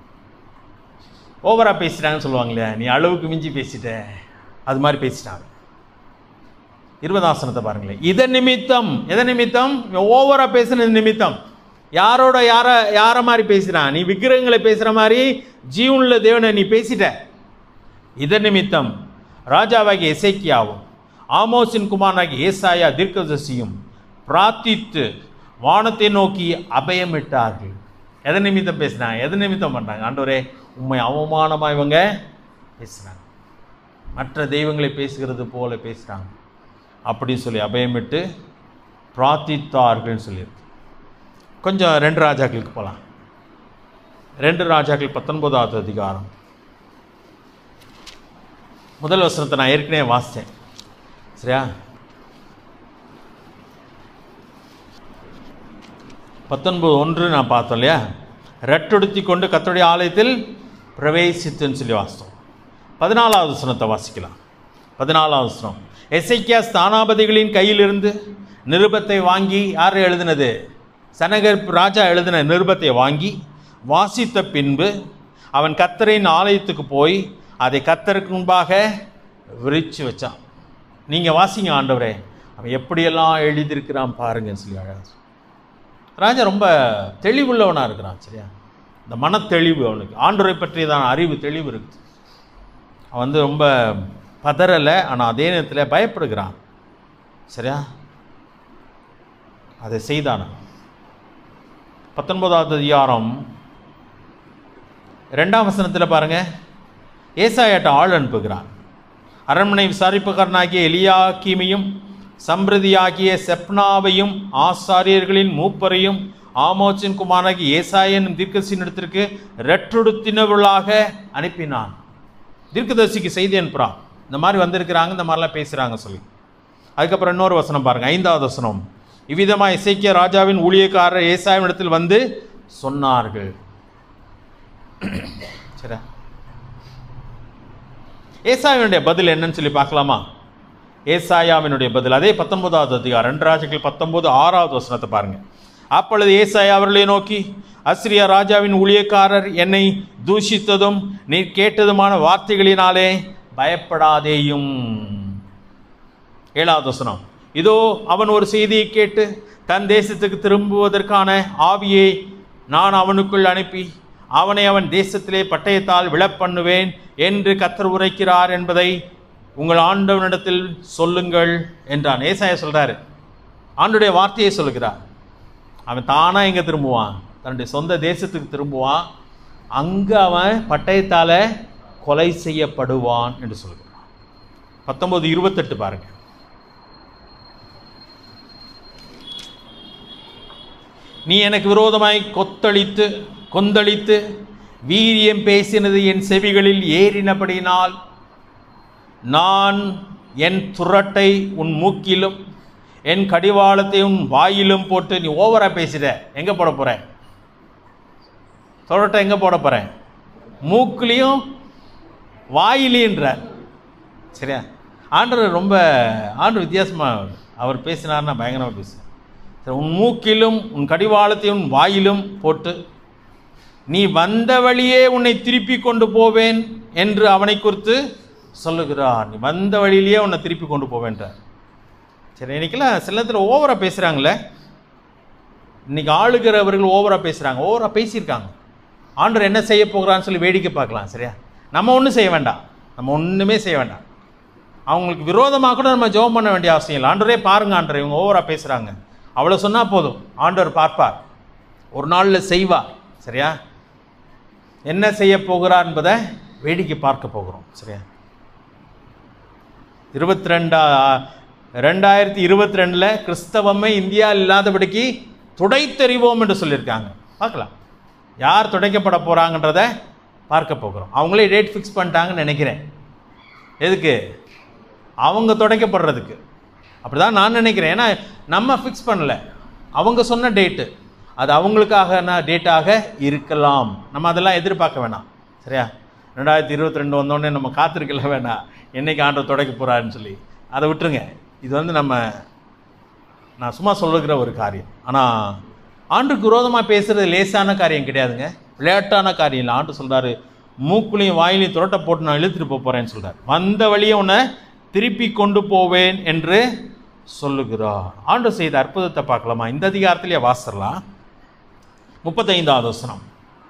[SPEAKER 1] ஓவரா பேசிட்டாங்கன்னு சொல்லுவாங்க இல்லையா நீ அளவுக்கு மிஞ்சி பேசிட்ட அது மாதிரி பேசிட்டாங்க இருபதாசனத்தை பாருங்களேன் இதன் நிமித்தம் எதன் நிமித்தம் ஓவரா பேசுனது நிமித்தம் யாரோட யார யார மாதிரி பேசுறான் நீ விக்கிரகங்களை பேசுற மாதிரி ஜீவனுள்ள தேவனை நீ பேசிட்ட இதன் நிமித்தம் ராஜாவாகிய எசேக்கியாவும் ஆமோசின் குமாரனாகிய ஏசாயா தீர்க்கதரிசியும் பிரார்த்தித்து வானத்தை நோக்கி அபயமிட்டார்கள் எதன் நிமித்தம் பேசினாங்க எதன் நிமித்தம் பண்ணாங்க ஆண்டவரே உண்மை அவமானமாக இவங்க பேசுனாங்க மற்ற தெய்வங்களை பேசுகிறது போல பேசுகிறாங்க அப்படின்னு சொல்லி அபயமிட்டு பிரார்த்தித்தார்கள்னு சொல்லியிருக்கு கொஞ்சம் ரெண்டு ராஜாக்களுக்கு போகலாம் ரெண்டு ராஜாக்கள் பத்தொன்பதாவது அதிகாரம் முதல் வசனத்தை நான் ஏற்கனவே வாசித்தேன் சரியா பத்தொன்பது ஒன்று நான் பார்த்தோம் இல்லையா ரெட்டொடுத்தி கொண்டு கத்தருடைய ஆலயத்தில் பிரவேசித்துன்னு சொல்லி வாசித்தோம் பதினாலாவது வசனத்தை வாசிக்கலாம் பதினாலாவது வசனம் எசைக்கியா ஸ்தானாபதிகளின் கையிலிருந்து நிருபத்தை வாங்கி யார் எழுதினது சனகர் ராஜா எழுதின நிருபத்தை வாங்கி வாசித்த பின்பு அவன் கத்தரின் ஆலயத்துக்கு போய் அதை கத்தருக்கு முன்பாக விரிச்சு வச்சான் நீங்கள் வாசிங்க ஆண்டவரே அவன் எப்படியெல்லாம் எழுதியிருக்கிறான் பாருங்கன்னு சொல்லி அழகா ராஜா ரொம்ப தெளிவுள்ளவனாக இருக்கிறான் சரியா இந்த மனத்தெளிவு அவனுக்கு ஆண்டவரை பற்றியதான அறிவு தெளிவு இருக்குது அவன் வந்து ரொம்ப பதறலை ஆனால் அதே நேரத்தில் பயப்படுகிறான் சரியா அதை செய்தான பத்தொன்பதாவது அதிகாரம் ரெண்டாம் வசனத்தில் பாருங்க ஏசாயாட்ட ஆள் அனுப்புகிறான் அரண்மனை விசாரிப்புக்காரனாகிய எலியாக்கீமையும் சம்பிரதியாகிய செப்னாவையும் ஆசாரியர்களின் மூப்பரையும் ஆமோச்சின் குமாரனாகிய ஏசாயன் தீர்க்கசினிடத்திற்கு ரெட்டொடுத்தினவர்களாக அனுப்பினான் தீர்க்கதரிசிக்கு செய்தி அனுப்புகிறான் இந்த மாதிரி வந்திருக்கிறாங்க இந்த மாதிரிலாம் பேசுகிறாங்க சொல்லி அதுக்கப்புறம் இன்னொரு வசனம் பாருங்க ஐந்தாவது வசனம் இவ்விதமாக இசைக்கிய ராஜாவின் ஊழியக்காரர் ஏசாயின் இடத்தில் வந்து சொன்னார்கள் சரி ஏசாயாவினுடைய பதில் என்னன்னு சொல்லி பார்க்கலாமா ஏசாயாவினுடைய பதில் அதே பத்தொன்பதாவது அதிகாரம் ரெண்டு ராஜாக்கள் பத்தொன்பது ஆறாவது வசனத்தை பாருங்க அப்பொழுது ஏசாயா அவர்களை நோக்கி அஸ்ரியா ராஜாவின் ஊழியக்காரர் என்னை தூஷித்ததும் நீ கேட்டதுமான வார்த்தைகளினாலே பயப்படாதேயும் ஏழாவது வசனம் இதோ அவன் ஒரு செய்தியை கேட்டு தன் தேசத்துக்கு திரும்புவதற்கான ஆவியை நான் அவனுக்குள் அனுப்பி அவனை அவன் தேசத்திலே பட்டயத்தால் விழப்பண்ணுவேன் என்று கத்தர் உரைக்கிறார் என்பதை உங்கள் ஆண்டவனிடத்தில் சொல்லுங்கள் என்றான் ஏசாயா சொல்றாரு ஆண்டுடைய வார்த்தையை சொல்லுகிறார் அவன் தானா எங்க திரும்புவான் தன்னுடைய சொந்த தேசத்துக்கு திரும்புவான் அங்கே அவன் பட்டயத்தால் கொலை செய்யப்படுவான் என்று சொல்கிறான் பத்தொன்பது இருபத்தெட்டு பாருங்க நீ எனக்கு விரோதமாய் கொத்தளித்து கொந்தளித்து வீரியம் பேசினது என் செவிகளில் ஏறினபடினால் நான் என் துரட்டை உன் மூக்கிலும் என் கடிவாளத்தை உன் வாயிலும் போட்டு நீ ஓவரா பேசிட எங்கே போட போற துரட்டை எங்கே போட போகிறேன் மூக்குலேயும் வாயிலேன்றார் சரியா ஆண்டவர் ரொம்ப ஆண்டு வித்தியாசமாக அவர் பேசினார்னா பயங்கரமாக பேசுவார் சரி உன் மூக்கிலும் உன் கடிவாளத்தையும் உன் வாயிலும் போட்டு நீ வந்த வழியே உன்னை திருப்பி கொண்டு போவேன் என்று அவனை குறித்து சொல்லுகிறார் நீ வந்த வழியிலேயே உன்னை திருப்பி கொண்டு போவேன்றார் சரி இன்னைக்கெல்லாம் சில நேரத்தில் ஓவராக பேசுகிறாங்களே இன்னைக்கு ஆளுகிறவர்கள் ஓவராக பேசுகிறாங்க ஓவராக பேசியிருக்காங்க ஆண்டவர் என்ன செய்ய போகிறான்னு சொல்லி வேடிக்கை பார்க்கலாம் சரியா நம்ம ஒன்றும் செய்ய வேண்டாம் நம்ம ஒன்றுமே செய்ய வேண்டாம் அவங்களுக்கு விரோதமாக கூட நம்ம ஜெபம் பண்ண வேண்டிய அவசியம் இல்லை ஆண்டவரே பாருங்க ஆண்டவர் இவங்க ஓவராக பேசுகிறாங்க அவ்வளோ சொன்னால் போதும் ஆண்டவர் பார்ப்பார் ஒரு நாளில் செய்வார் சரியா என்ன செய்ய போகிறார் என்பதை வேடிக்கை பார்க்க போகிறோம் சரியா இருபத்தி ரெண்டா ரெண்டாயிரத்தி இருபத்தி ரெண்டில் கிறிஸ்தவமே இந்தியா இல்லாதபடிக்கு துடைத்தெறிவோம் என்று சொல்லியிருக்காங்க பார்க்கலாம் யார் துடைக்கப்பட போகிறாங்கன்றத பார்க்க போகிறோம் அவங்களே டேட் ஃபிக்ஸ் பண்ணிட்டாங்கன்னு நினைக்கிறேன் எதுக்கு அவங்க துடைக்கப்படுறதுக்கு அப்படிதான் நான் நினைக்கிறேன் ஏன்னா நம்ம ஃபிக்ஸ் பண்ணல அவங்க சொன்ன டேட்டு அது அவங்களுக்காக டேட்டாக இருக்கலாம் நம்ம அதெல்லாம் எதிர்பார்க்க வேணாம் சரியா ரெண்டாயிரத்தி இருபத்தி ரெண்டு வந்தோடனே நம்ம காத்திருக்கல வேணாம் என்னைக்கு ஆண்டவர் துடைக்க போகிறாருன்னு சொல்லி அதை விட்டுருங்க இது வந்து நம்ம நான் சும்மா சொல்லுகிற ஒரு காரியம் ஆனால் ஆண்டுக்கு விரோதமாக பேசுகிறது லேசான காரியம் கிடையாதுங்க விளையாட்டான காரியம் இல்லை ஆண்டு சொல்கிறாரு மூக்குலையும் வாயிலையும் துரட்ட போட்டு நான் இழுத்துட்டு போக போகிறேன்னு சொல்கிறார் வந்த வழியை உன்னை திருப்பி கொண்டு போவேன் என்று சொல்லுகிறார் ஆண்டு செய்த அற்புதத்தை பார்க்கலாமா இந்த அதிகாரத்திலேயே வாசிடலாம் முப்பத்தைந்தாவது வசனம்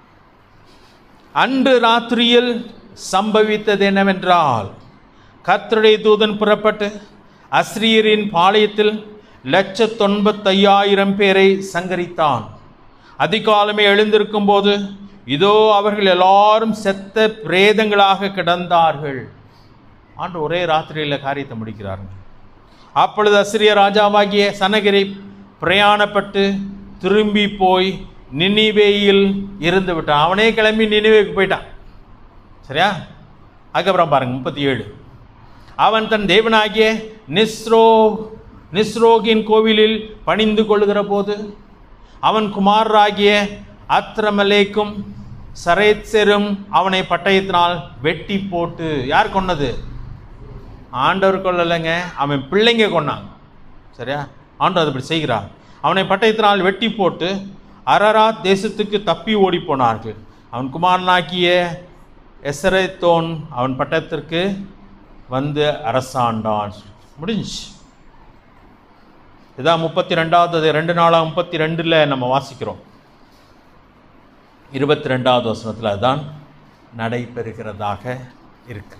[SPEAKER 1] அன்று ராத்திரியில் சம்பவித்தது என்னவென்றால் கர்த்தருடைய தூதன் புறப்பட்டு அஸ்ரீரின் பாளையத்தில் லட்சத்தொன்பத்தையாயிரம் பேரை சங்கரித்தான் அதிகாலமே எழுந்திருக்கும் போது இதோ அவர்கள் எல்லாரும் செத்த பிரேதங்களாக கிடந்தார்கள் ஆண்டு ஒரே ராத்திரியில் காரியத்தை முடிக்கிறார்கள் அப்பொழுது அசிரிய ராஜாவாகிய சனகிரி பிரயாணப்பட்டு திரும்பி போய் நினிவேயில் இருந்து விட்டான் அவனே கிளம்பி நினிவேக்கு போயிட்டான் சரியா அதுக்கப்புறம் பாருங்க முப்பத்தி ஏழு அவன் தன் தேவனாகிய நிஸ்ரோ நிஸ்ரோகின் கோவிலில் பணிந்து கொள்ளுகிற போது அவன் குமாரராகிய அத்ரமலேக்கும் சரேத்செரும் அவனை பட்டயத்தினால் வெட்டி போட்டு யார் கொன்னது ஆண்டவர் கொள்ளலைங்க அவன் பிள்ளைங்க கொன்னாங்க சரியா ஆண்டவர் அது இப்படி செய்கிறார் அவனை பட்டயத்தினால் வெட்டி போட்டு அரராத் தேசத்துக்கு தப்பி ஓடி போனார்கள் அவன் குமாரனாக்கிய எசரேத்தோன் அவன் பட்டயத்திற்கு வந்து அரசாண்டான் முடிஞ்சு இதான் முப்பத்தி ரெண்டாவது ரெண்டு நாளாக முப்பத்தி ரெண்டில் நம்ம வாசிக்கிறோம் இருபத்தி ரெண்டாவது வசனத்தில் அதுதான் நடைபெறுகிறதாக இருக்கிறது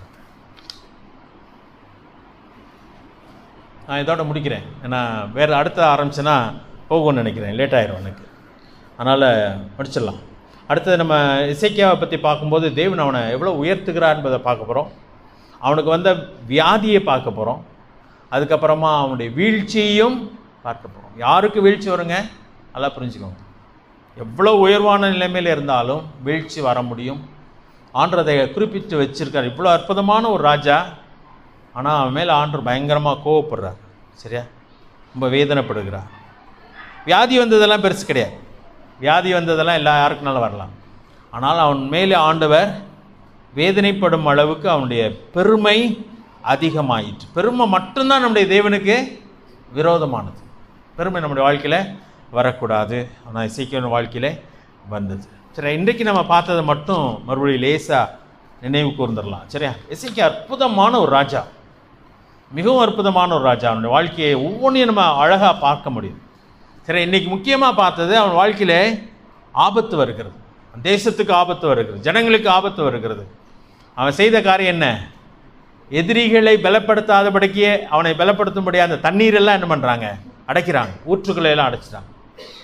[SPEAKER 1] நான் இதோட முடிக்கிறேன் ஏன்னா வேறு அடுத்த ஆரம்பிச்சேன்னா போகும்னு நினைக்கிறேன் லேட் ஆயிரும் எனக்கு அதனால் முடிச்சிடலாம் அடுத்தது நம்ம இசைக்கியாவை பற்றி பார்க்கும்போது தேவன் அவனை எவ்வளோ உயர்த்துகிறார் என்பதை பார்க்க போகிறோம் அவனுக்கு வந்த வியாதியை பார்க்க போகிறோம் அதுக்கப்புறமா அவனுடைய வீழ்ச்சியையும் பார்க்க போகிறோம் யாருக்கு வீழ்ச்சி வருங்க நல்லா புரிஞ்சுக்கோங்க எவ்வளோ உயர்வான நிலைமையில் இருந்தாலும் வீழ்ச்சி வர முடியும் ஆண்டதை குறிப்பிட்டு வச்சிருக்கார் இவ்வளோ அற்புதமான ஒரு ராஜா ஆனால் அவன் மேலே ஆண்டர் பயங்கரமாக கோவப்படுறார் சரியா ரொம்ப வேதனைப்படுகிறார் வியாதி வந்ததெல்லாம் பெருசு கிடையாது வியாதி வந்ததெல்லாம் எல்லா யாருக்குனாலும் வரலாம் ஆனால் அவன் மேலே ஆண்டவர் வேதனைப்படும் அளவுக்கு அவனுடைய பெருமை அதிகமாயிற்று பெருமை மட்டும்தான் நம்முடைய தேவனுக்கு விரோதமானது பெருமை நம்முடைய வாழ்க்கையில் வரக்கூடாது ஆனால் இசைக்கியவன் வாழ்க்கையில் வந்தது சரி இன்றைக்கு நம்ம பார்த்ததை மட்டும் மறுபடியும் லேசாக நினைவு கூர்ந்துடலாம் சரியா இசைக்கு அற்புதமான ஒரு ராஜா மிகவும் அற்புதமான ஒரு ராஜா அவனுடைய வாழ்க்கையை ஒவ்வொன்றையும் நம்ம அழகாக பார்க்க முடியும் சரி இன்னைக்கு முக்கியமாக பார்த்தது அவன் வாழ்க்கையில் ஆபத்து வருகிறது தேசத்துக்கு ஆபத்து வருகிறது ஜனங்களுக்கு ஆபத்து வருகிறது அவன் செய்த காரியம் என்ன எதிரிகளை பலப்படுத்தாதபடிக்கே அவனை பலப்படுத்தும்படியாக அந்த தண்ணீரெல்லாம் என்ன பண்ணுறாங்க அடைக்கிறாங்க ஊற்றுக்களை எல்லாம் அடைச்சிட்டாங்க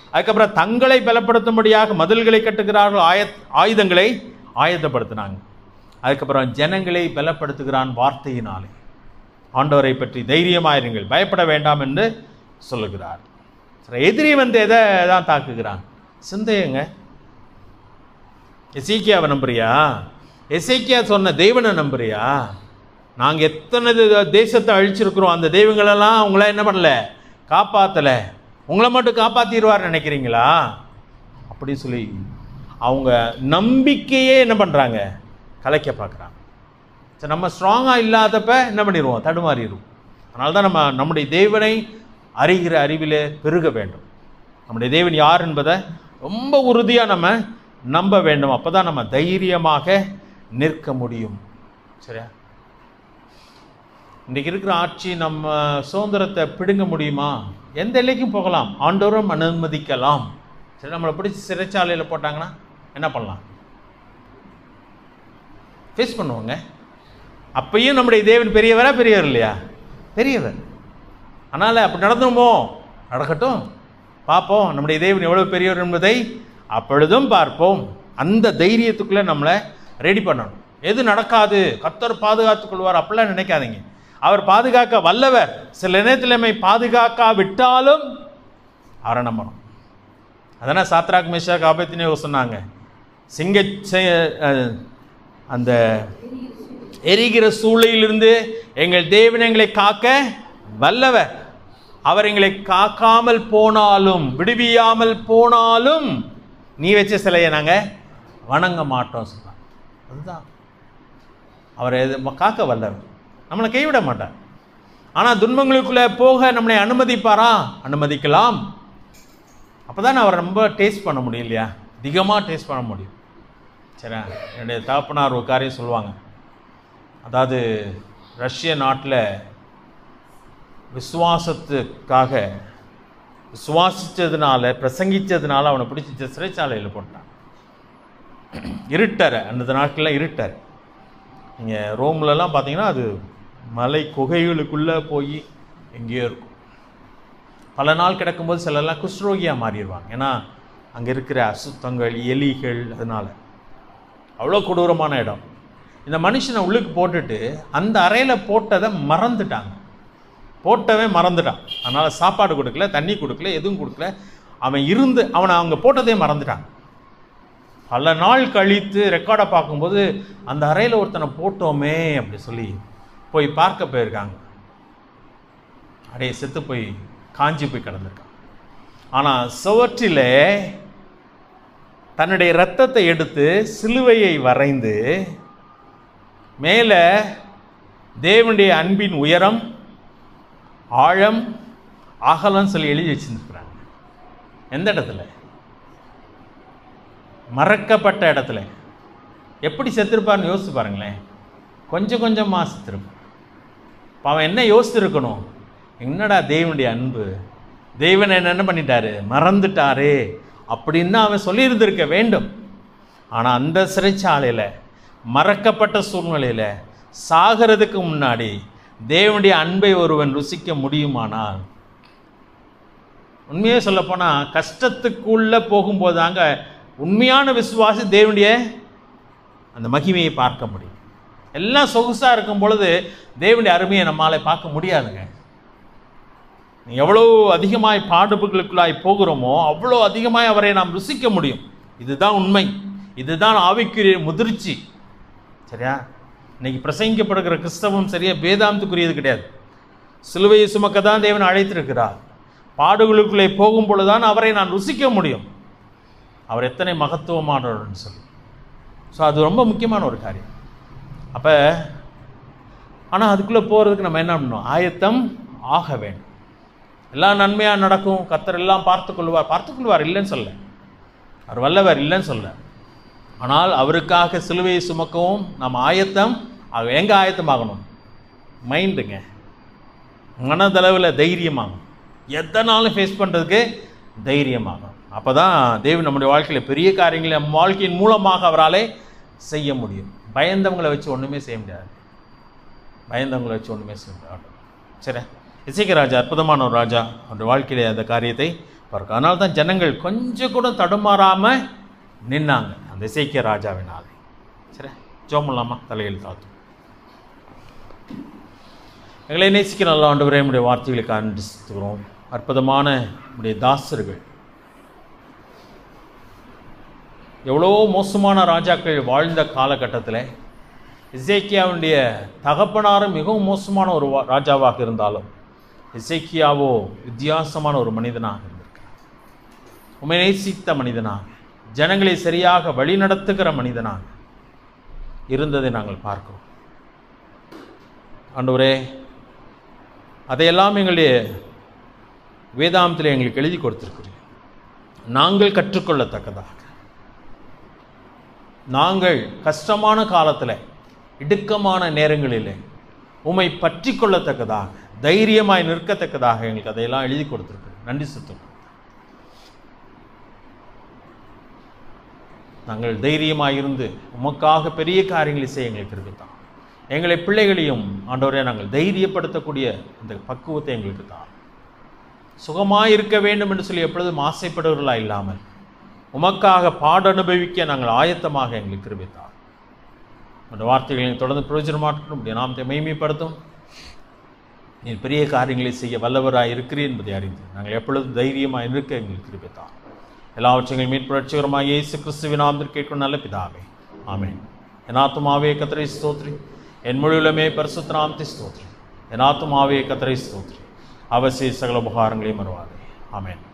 [SPEAKER 1] அதுக்கப்புறம் தங்களை பலப்படுத்தும்படியாக மதில்களை கட்டுகிறார்கள் ஆய ஆயுதங்களை ஆயத்தப்படுத்தினாங்க அதுக்கப்புறம் ஜனங்களை பலப்படுத்துகிறான் வார்த்தையினாலே ஆண்டவரை பற்றி தைரியமாயிருங்கள் பயப்பட வேண்டாம் என்று சொல்லுகிறார் சரி, எதிரி வந்து எதை தான் தாக்குகிறான் சிந்தையங்க எசேக்கியாவை நம்புறியா எசேக்கியா சொன்ன தெய்வனை நம்புறியா நாங்கள் எத்தனை த- தேசத்தை அழிச்சிருக்கிறோம் அந்த தெய்வங்களெல்லாம் அவங்கள என்ன பண்ணல காப்பாற்றலை உங்களை மட்டும் காப்பாற்றிடுவார் நினைக்கிறீங்களா அப்படி சொல்லி அவங்க நம்பிக்கையே என்ன பண்ணுறாங்க கலைக்க பார்க்குறாங்க சரி நம்ம ஸ்ட்ராங்காக இல்லாதப்ப என்ன பண்ணிடுவோம் தடுமாறிடுவோம் அதனால தான் நம்ம நம்முடைய தேவனை அறிகிற அறிவிலே பெருக வேண்டும் நம்முடைய தேவன் யார் என்பதை ரொம்ப உறுதியாக நம்ம நம்ப வேண்டும் அப்போ தான் நம்ம தைரியமாக நிற்க முடியும் சரியா இன்றைக்கு இருக்கிற ஆட்சி நம்ம சுதந்திரத்தை பிடுங்க முடியுமா எந்த எல்லைக்கும் போகலாம் ஆண்டோரும் அனுமதிக்கலாம் சரி நம்மளை பிடிச்சி சிறைச்சாலையில் போட்டாங்கன்னா என்ன பண்ணலாம் ஃபேஸ் பண்ணுவோங்க அப்பயும் நம்முடைய தேவன் பெரியவரா பெரியவர் இல்லையா பெரியவர் அதனால் அப்படி நடந்துமோ நடக்கட்டும் பார்ப்போம் நம்முடைய தேவன் எவ்வளவு பெரியவர் என்பதை அப்பொழுதும் பார்ப்போம் அந்த தைரியத்துக்குள்ளே நம்மளை ரெடி பண்ணணும் எது நடக்காது கத்தர் பாதுகாத்துக் கொள்வார் அப்படிலாம் நினைக்காதீங்க அவர் பாதுகாக்க வல்லவர் சில நேரத்தில் நம்மை பாதுகாக்கா விட்டாலும் அவரை நம்பணும் அதானே சாத்ராக் மேஷாக் ஆபத்தினே சொன்னாங்க சிங்க செ- அஹ், அந்த எரிகிற சூளையிலிருந்து எங்கள் தேவன் எங்களை காக்க வல்லவர் அவர் எங்களை காக்காமல் போனாலும் விடுவியாமல் போனாலும் நீ வச்ச சிலையை நாங்கள் வணங்க மாட்டோம் சொன்னாங்க அதுதான் அவர் எது காக்க வல்லவர் நம்மளை கைவிட மாட்டார் ஆனால் துன்பங்களுக்குள்ளே போக நம்மளை அனுமதிப்பாரா அனுமதிக்கலாம் அப்போ தான் அவரை ரொம்ப டேஸ்ட் பண்ண முடியும் இல்லையா அதிகமாக டேஸ்ட் பண்ண முடியும் சரியா என்னுடைய தகப்பனார் ஒரு காரியம் சொல்லுவாங்க அதாவது ரஷ்ய நாட்டில் விசுவாசத்துக்காக விசுவாசிச்சதுனால பிரசங்கிச்சதுனால அவனை பிடிச்சி சிறைச்சாலையில் போட்டான் இருட்டரை அந்த நாட்கள்லாம் இருட்டர் நீங்கள் ரோம்லலாம் பார்த்தீங்கன்னா அது மலை குகைகளுக்குள்ளே போய் எங்கேயோ இருக்கும் பல நாள் கிடக்கும்போது சிலர்லாம் குஷ்ரோகியாக மாறிடுவாங்க ஏன்னா அங்கே இருக்கிற அசுத்தங்கள் எலிகள் அதனால அவ்வளோ கொடூரமான இடம் இந்த மனுஷனை உள்ளுக்கு போட்டுட்டு அந்த அறையில் போட்டதை மறந்துட்டாங்க போட்டவே மறந்துட்டான் அதனால் சாப்பாடு கொடுக்கல தண்ணி கொடுக்கல எதுவும் கொடுக்கல அவன் இருந்து அவனை அவங்க போட்டதே மறந்துட்டான் பல நாள் கழித்து ரெக்கார்டை பார்க்கும்போது அந்த அறையில் ஒருத்தனை போட்டோமே அப்படி சொல்லி போய் பார்க்க போயிருக்காங்க அடைய செத்து போய் காஞ்சி போய் கிடந்திருக்கான் ஆனால் சுவற்றிலே தன்னுடைய இரத்தத்தை எடுத்து சிலுவையை வரைந்து மேலே தேவனுடைய அன்பின் உயரம் ஆழம் அகலம் சொல்லி எழுதி வச்சிருந்துருக்குறாங்க எந்த இடத்துல மறக்கப்பட்ட இடத்துல எப்படி செத்துருப்பார்னு யோசிச்சு பாருங்களேன் கொஞ்சம் கொஞ்சமாக செத்துருப்பான் இப்போ அவன் என்ன யோசிச்சிருக்கணும் என்னடா தேவனுடைய அன்பு தேவன் என்ன என்ன பண்ணிட்டாரு மறந்துட்டாரே அப்படின்னு தான் அவன் சொல்லியிருந்திருக்க வேண்டும் ஆனால் அந்த சிறைச்சாலையில் மறக்கப்பட்ட சூழ்நிலையில் சாகிறதுக்கு முன்னாடி தேவனுடைய அன்பை ஒருவன் ருசிக்க முடியுமானால் உண்மையே சொல்லப்போனால் கஷ்டத்துக்குள்ளே போகும்போது தாங்க உண்மையான விசுவாசி தேவனுடைய அந்த மகிமையை பார்க்க முடியும் எல்லாம் சொகுசாக இருக்கும் பொழுது தேவனுடைய அருமையை நம்மால் பார்க்க முடியாதுங்க எவ்வளோ அதிகமாய் பாடுபுகளுக்குள்ளாய் போகிறோமோ அவ்வளோ அதிகமாய் அவரை நாம் ருசிக்க முடியும் இதுதான் உண்மை இதுதான் ஆவிக்குரிய முதிர்ச்சி சரியா இன்னைக்கு பிரசங்கிக்கப்படுகிற கிறிஸ்தவம் சரியா வேதாந்தத்துக்குரியது கிடையாது சிலுவையை சுமக்க தான் தேவன் அழைத்திருக்கிறார் பாடுகளுக்குள்ளே போகும் பொழுதுதான் அவரை நான் ருசிக்க முடியும் அவர் எத்தனை மகத்துவமானவர்னு சொல்லி ஸோ அது ரொம்ப முக்கியமான ஒரு காரியம் அப்போ ஆனால் அதுக்குள்ளே போகிறதுக்கு நம்ம என்ன பண்ணணும் ஆயத்தம் ஆக வேண்டும் எல்லாம் நன்மையாக நடக்கும் கத்தர் எல்லாம் பார்த்து கொள்வார் பார்த்து கொள்வார் இல்லைன்னு சொல்ல அவர் வல்லவர் இல்லைன்னு சொல்ல ஆனால் அவருக்காக சிலுவையை சுமக்கவும் நம்ம ஆயத்தம் ஆக எங்கே ஆயத்தமாகணும் மைண்டுங்க மனதளவில் தைரியமாகும் எத்தனாலும் ஃபேஸ் பண்ணுறதுக்கு தைரியமாகும் அப்போ தான் தேவன் நம்முடைய வாழ்க்கையில் பெரிய காரியங்களை நம்ம வாழ்க்கையின் மூலமாக அவராலே செய்ய முடியும் பயந்தவங்களை வச்சு ஒன்றுமே செய்ய முடியாது பயந்தவங்களை வச்சு ஒன்றுமே செய்ய முடியாது சரி இசைக்க ராஜா அற்புதமான ஒரு ராஜா அவருடைய வாழ்க்கையிலே அந்த காரியத்தை பாருங்க அதனால தான் ஜனங்கள் கொஞ்சம் கூட தடுமாறாமல் நின்னாங்க அந்த இசைக்கிய ராஜாவினாலே சரி ஜோம் பண்ணலாமா தலையில் தாத்தும் எங்களை நேசிக்க நல்ல ஆண்டவரே நம்முடைய வார்த்தைகளை காண்பித்துக்கிறோம் அற்புதமான நம்முடைய தாசர்கள் எவ்வளோ மோசமான ராஜாக்கள் வாழ்ந்த காலகட்டத்தில் இசைக்கியாவுடைய தகப்பனாரும் மிகவும் மோசமான ஒரு வா- ராஜாவாக இருந்தாலும் இசைக்கியாவோ வித்தியாசமான ஒரு மனிதனாக இருந்திருக்கிறார் உண்மை நேசித்த மனிதனாக ஜனங்களை சரியாக வழிநடத்துகிற மனிதனாக இருந்ததை நாங்கள் பார்க்கிறோம் ஆண்டவரே அதையெல்லாம் எங்களுடைய வேதாந்தத்தில் எங்களுக்கு எழுதி கொடுத்திருக்கிறீர்கள் நாங்கள் கற்றுக்கொள்ளத்தக்கதாக நாங்கள் கஷ்டமான காலத்தில் இடுக்கமான நேரங்களில் உம்மை பற்றி கொள்ளத்தக்கதாக தைரியமாய் நிற்கத்தக்கதாக எங்களுக்கு அதையெல்லாம் எழுதி கொடுத்துருக்கு நன்றி சுத்தம் நாங்கள் தைரியமாய் இருந்து உமக்காக பெரிய காரியங்களை செய்ய எங்களுக்கு இருக்குதான் எங்களை பிள்ளைகளையும் ஆண்டவரே நாங்கள் தைரியப்படுத்தக்கூடிய இந்த பக்குவத்தை எங்களுக்கு தான் சுகமாய் இருக்க வேண்டும் என்று சொல்லி எப்பொழுதும் ஆசைப்படுவர்களா இல்லாமல் உமக்காக பாட அனுபவிக்க நாங்கள் ஆயத்தமாக எங்களுக்கு கிருபித்தார் அந்த வார்த்தைகளை தொடர்ந்து பிரயோஜனமாக்கணும் இப்படி நாமத்தை மைமைப்படுத்தும் நீ பெரிய காரியங்களை செய்ய வல்லவராய் இருக்கிறீர் என்பதை அறிந்து நாங்கள் எப்பொழுதும் தைரியமாக இருக்க எங்களுக்கு கிருபித்தார் எல்லாவற்றையும் மீட்புரட்சிகரமாக இயேசு கிறிஸ்துவின் நாமத்தில் கேட்கும் நல்ல பிதாவே ஆமென் என் ஆத்துமாவே கத்தரை ஸ்தோத்ரி என் முழுவலுமே பரிசுத்த நாமத்தை ஸ்தோத்ரி என் ஆத்துமாவே கத்தரை ஸ்தோத்ரி அவசிய சகல உபகாரங்களையும் மறுவாதே ஆமென்